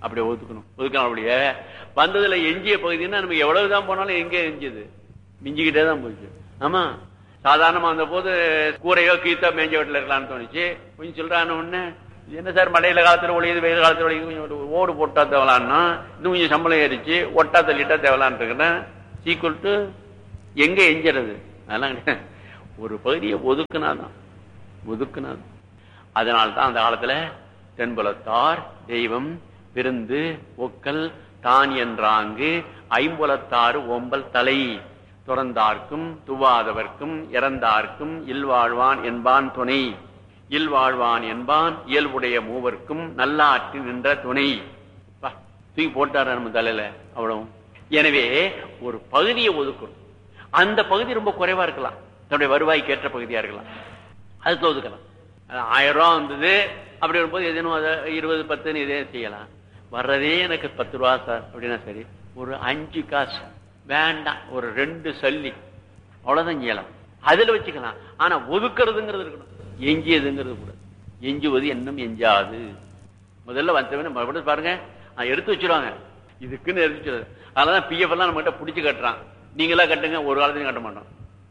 அப்படி ஒதுக்கணும் ஒதுக்கணும் அப்படியே வந்ததுல எஞ்சிய பகுதின்னா நமக்கு எவ்வளவுதான் போனாலும் எங்கே எஞ்சியது மிஞ்சிக்கிட்டே தான் போச்சு ஆமா சாதாரணமா அந்த போது கூரையோ கீத்தோ மேஞ்ச வீட்டுல இருக்கலாம்னு தோணுச்சு கொஞ்சம் சொல்றான்னு ஒண்ணு என்ன சார் மழையில காலத்துல ஒழியுது வெயில் காலத்துல ஒழியுது கொஞ்சம் ஒரு ஓடு போட்டா தேவலான்னா இன்னும் கொஞ்சம் சம்பளம் ஏறிச்சு ஒட்டா தள்ளிட்டா தேவலான்னு இருக்கிறேன் சீக்குவல் டு எங்க எஞ்சிறது அதெல்லாம் கிடையாது. ஒரு பகுதியை ஒதுக்குனாதான் ஒதுக்குனாதான் அதனால தான் அந்த காலத்துல தென்புலத்தார் தெய்வம் விருந்து ஒக்கல் தான் என்றாங்கு ஐம்புலத்தாறு ஓம்பல் தலை துறந்தார்க்கும் துவாதவர்க்கும் இறந்தார்க்கும் இல்வாழ்வான் என்பான் துணை இல்வாழ்வான் என்பான் இயல்புடைய மூவர்க்கும் நல்லாற்றி நின்ற துணை பா, தூக்கி போட்டாரு நம்ம தலையில அவ்வளவு எனவே ஒரு பகுதியை ஒதுக்கணும் அந்த பகுதி ரொம்ப குறைவா இருக்கலாம் தன்னுடைய வருவாய்க்கு ஏற்ற பகுதியா இருக்கலாம் அதுக்கு ஒதுக்கலாம் அது ஆயிரம் ரூபா வந்தது அப்படி வரும்போது எதுனும் அதை இருபது பத்துன்னு இதே செய்யலாம் வர்றதே எனக்கு பத்து ரூபா சார் அப்படின்னா சரி ஒரு அஞ்சு காசு வேண்டாம் ஒரு ரெண்டு சல்லி அவ்வளவுதான் செய்யலாம் அதுல வச்சுக்கலாம் ஆனா ஒதுக்குறதுங்கிறது இருக்கணும் எஞ்சியதுங்கிறது கூட எஞ்சுவது இன்னும் எஞ்சாது முதல்ல வந்தவன மறுபடியும் பாருங்க நான் எடுத்து வச்சிருவாங்க இதுக்குன்னு எடுத்து வச்சிருவாங்க அதனாலதான் பிஎஃப் எல்லாம் நம்ம கிட்ட பிடிச்சு கட்டுறான் நீங்களா கட்டுங்க ஒரு காலத்தையும் கட்ட மாட்டோம்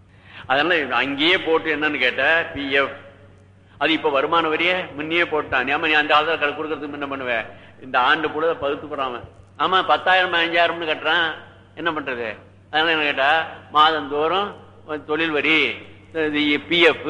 அதனால அங்கேயே போட்டு என்னன்னு கேட்ட பிஎஃப் அது இப்ப வருமான வரிய முன்னே போட்டான் ஏமா நீ அந்த காலத்துல கணக்கு கொடுக்கறதுக்கு என்ன பண்ணுவேன் இந்த ஆண்டு கூட பகுத்து போறாம ஆமா பத்தாயிரம் அஞ்சாயிரம்னு கட்டுறான் என்ன பண்றது அதனால என்ன கேட்டா மாதந்தோறும் தொழில் வரி பிஎஃப்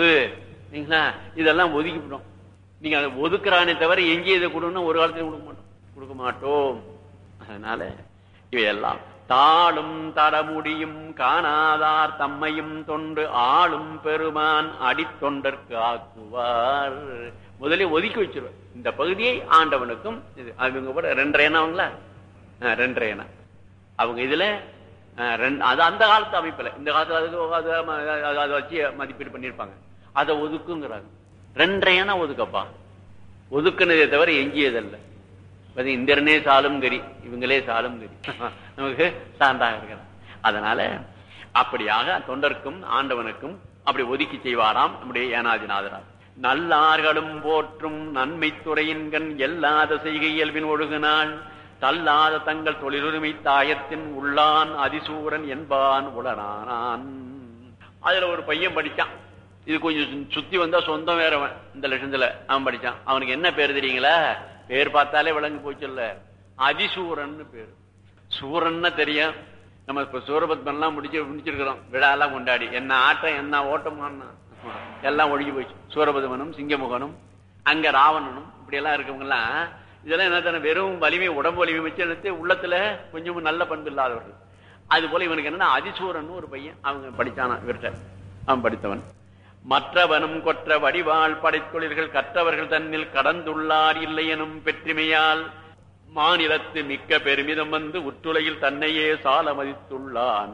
இதெல்லாம் ஒதுக்கிவிடும் நீங்க அதை ஒதுக்குறானே தவிர எங்கே இதை கொடுக்கணும் ஒரு காலத்துல கொடுக்க மாட்டோம் கொடுக்க மாட்டோம் அதனால இவையெல்லாம் தாளும் தடமுடியும் காணாதார் தம்மையும் தொண்டு ஆளும் பெருமான் அடித்தொண்டற்கு ஆக்குவார் முதலில் ஒதுக்கி வச்சிருவார் இந்த பகுதியை ஆண்டவனுக்கும் இது அவங்க கூட ரெண்டரை எண்ணம் அவங்களா ஆ, ரெண்டரை எண்ணம் அவங்க இதுல ஆ, ரெண்டு- அது அந்த காலத்து அமைப்புல இந்த காலத்துல அதுக்கு அது அது- அதை வச்சு மதிப்பீடு பண்ணிருப்பாங்க அதை ஒதுக்குங்கிறாங்க ரெண்டரை எண்ணம் ஒதுக்கப்பா ஒதுக்குனதே தவிர எஞ்சியதல்ல அது இந்திரனே சாலும் கரி இவங்களே சாலும் கரி நமக்கு சான்றாக இருக்கிறார் அதனால அப்படியாக தொண்டர்க்கும் ஆண்டவனுக்கும் அப்படி ஒதுக்கி செய்வாராம் நம்முடைய ஏனாதிநாதரார் நல்லார்களும் போற்றும் நன்மை துறையின்கண் எல்லாத செய்கை இயல்பின் ஒழுகுனாள் தள்ளாத தங்கள் தொழிலுரிமை தாயத்தின் உள்ளான் அதிசூரன் என்பான் உளனானான் அதுல ஒரு பையன் படிச்சான் இது கொஞ்சம் சு- சுத்தி வந்தா சொந்தம் வேறவன் இந்த லட்சத்துல அவன் படிச்சான் அவனுக்கு என்ன பேர் தெரியுங்களா பேர் பார்த்தாலே விளங்கு போச்சுல்ல அதிசூரன் பேரு சூரன்னு தெரியும் நம்ம இப்ப சூரபத்மன் எல்லாம் முடிச்சு முடிச்சிருக்கிறோம் விழாலாம் கொண்டாடி என்ன ஆட்டம் என்ன ஓட்டமானா எல்லாம் ஒழுகி போச்சு சூரபத்மனும் சிங்கமுகனும் அங்க ராவணனும் இப்படி எல்லாம் இருக்கவங்க எல்லாம் இதெல்லாம் என்ன தானே வெறும் வலிமை உடம்பு வலிமை வச்சு என்னத்து உள்ளத்துல கொஞ்சம் நல்ல பண்பு இல்லாதவர்கள் அது போல இவனுக்கு என்னன்னா அதிசூரன் ஒரு பையன் அவங்க படிச்சானா இவர்கிட்ட அவன் படித்தவன் மற்றவனும் கொற்ற வடிவாள் படைத்தொழில்கள் கற்றவர்கள் தன்னில் கடந்துள்ளார் இல்லையெனும் பெற்றிமையால் மாநிலத்து மிக்க பெருமிதம் வந்து உற்றுலையில் தன்னையே சால மதித்துள்ளான்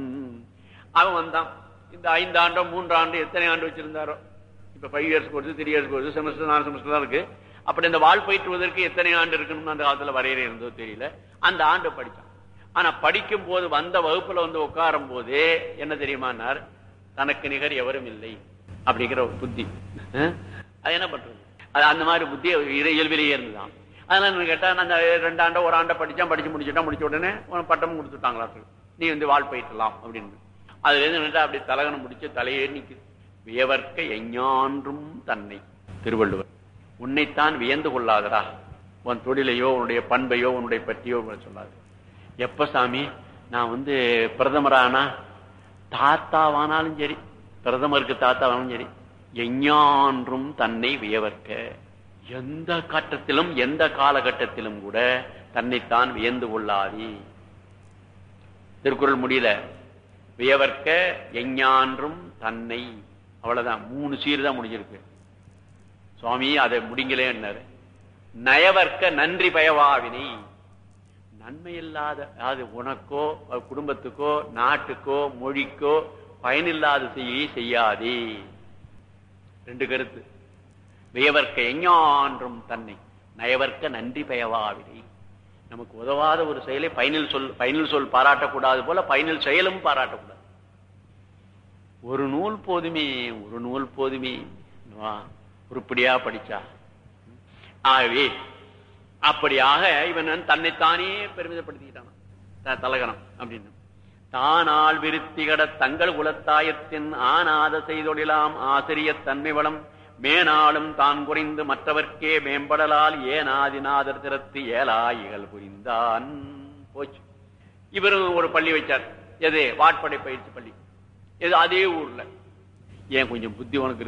அவன் வந்தான் இந்த ஐந்து ஆண்டோ மூன்று ஆண்டு எத்தனை ஆண்டு வச்சிருந்தாரோ இப்ப five years course three years course semester நாலு செமஸ்டர் தான் இருக்கு அப்படி இந்த வாழ் பயிற்றுவதற்கு எத்தனை ஆண்டு இருக்கணும்னு அந்த காலத்துல வரையறை இருந்தோ தெரியல அந்த ஆண்டு படிச்சான் ஆனா படிக்கும் போது வந்த வகுப்புல வந்து உட்காரும் போதே என்ன தெரியுமானார் தனக்கு நிகர் எவரும் இல்லை அப்படிங்கிற ஒரு புத்தி அஹ்? அது என்ன பண்றது அது அந்த மாதிரி புத்தி இறை- இயல்பிலேயே இருந்துதான் அதனால என்ன கேட்டா நான் அந்த ரெண்டு ஆண்டோ ஒரு ஆண்டை படிச்சான் படிச்சு முடிச்சுட்டா முடிச்ச உடனே உனக்கு பட்டம் கொடுத்துட்டாங்களா நீ வந்து வாழ் பயிற்றலாம் அப்படின்னு அதுல இருந்து நின்னுட்டு அப்படி தலகணம் முடிச்சு தலையே நிக்குது வியவர்க்க எஞ்ஞான்றும் தன்னை திருவள்ளுவர் உன்னைத்தான் வியந்து கொள்ளாதரா உன் தொழிலையோ உன்னுடைய பண்பையோ உன்னுடைய பற்றியோ சொல்லாது எப்ப சாமி நான் வந்து பிரதமரானா தாத்தாவானாலும் சரி பிரதமருக்கு தாத்தாவானாலும் சரி எஞ்ஞான்றும் தன்னை வியவர்க்க எந்த கட்டத்திலும் எந்த காலகட்டத்திலும் கூட தன்னைத்தான் வியந்து கொள்ளாதி திருக்குறள் முடியல வியவர்க்க எஞ்ஞான்றும் தன்னை அவ்வளவுதான் மூணு சீர் தான் முடிஞ்சிருக்கு சுவாமி அதை முடிங்களே நயவர்க்க நன்றி பயவாவினை நன்மை இல்லாத அதாவது உனக்கோ அது குடும்பத்துக்கோ நாட்டுக்கோ மொழிக்கோ பயனில்லாத செய்ய செய்யாதே ரெண்டு கருத்து வியவர்க்க எஞ்ஞான்றும் தன்னை நயவர்க்க நன்றி பயவாவினை நமக்கு உதவாத ஒரு செயலை பயனில் சொல் பயனில் சொல் பாராட்டக்கூடாது போல பயனில் செயலும் பாராட்டக்கூடாது ஒரு நூல் போதுமே ஒரு நூல் போதுமே வா, உருப்படியா படிச்சா ஆகவே அப்படியாக இவன் தன்னைத்தானே பெருமிதப்படுத்திக்கிட்டான் த- தலகணம் அப்படின்னு தானால் விருத்திகட தங்கள் குலத்தாயத்தின் ஆனாத செய்தொழிலாம் ஆசிரியத் தன்மை வளம் மேனாலும் தான் குறைந்து மற்றவர்க்கே மேம்படலால் ஏனாதிநாதர் திறத்து ஏலாயிகள் புரிந்தான் போச்சு இவரும் ஒரு பள்ளி வச்சார் எது வாட்படை பயிற்சி பள்ளி எது அதே ஊர்ல ஏன் கொஞ்சம் புத்தி உனக்கு இருக்கு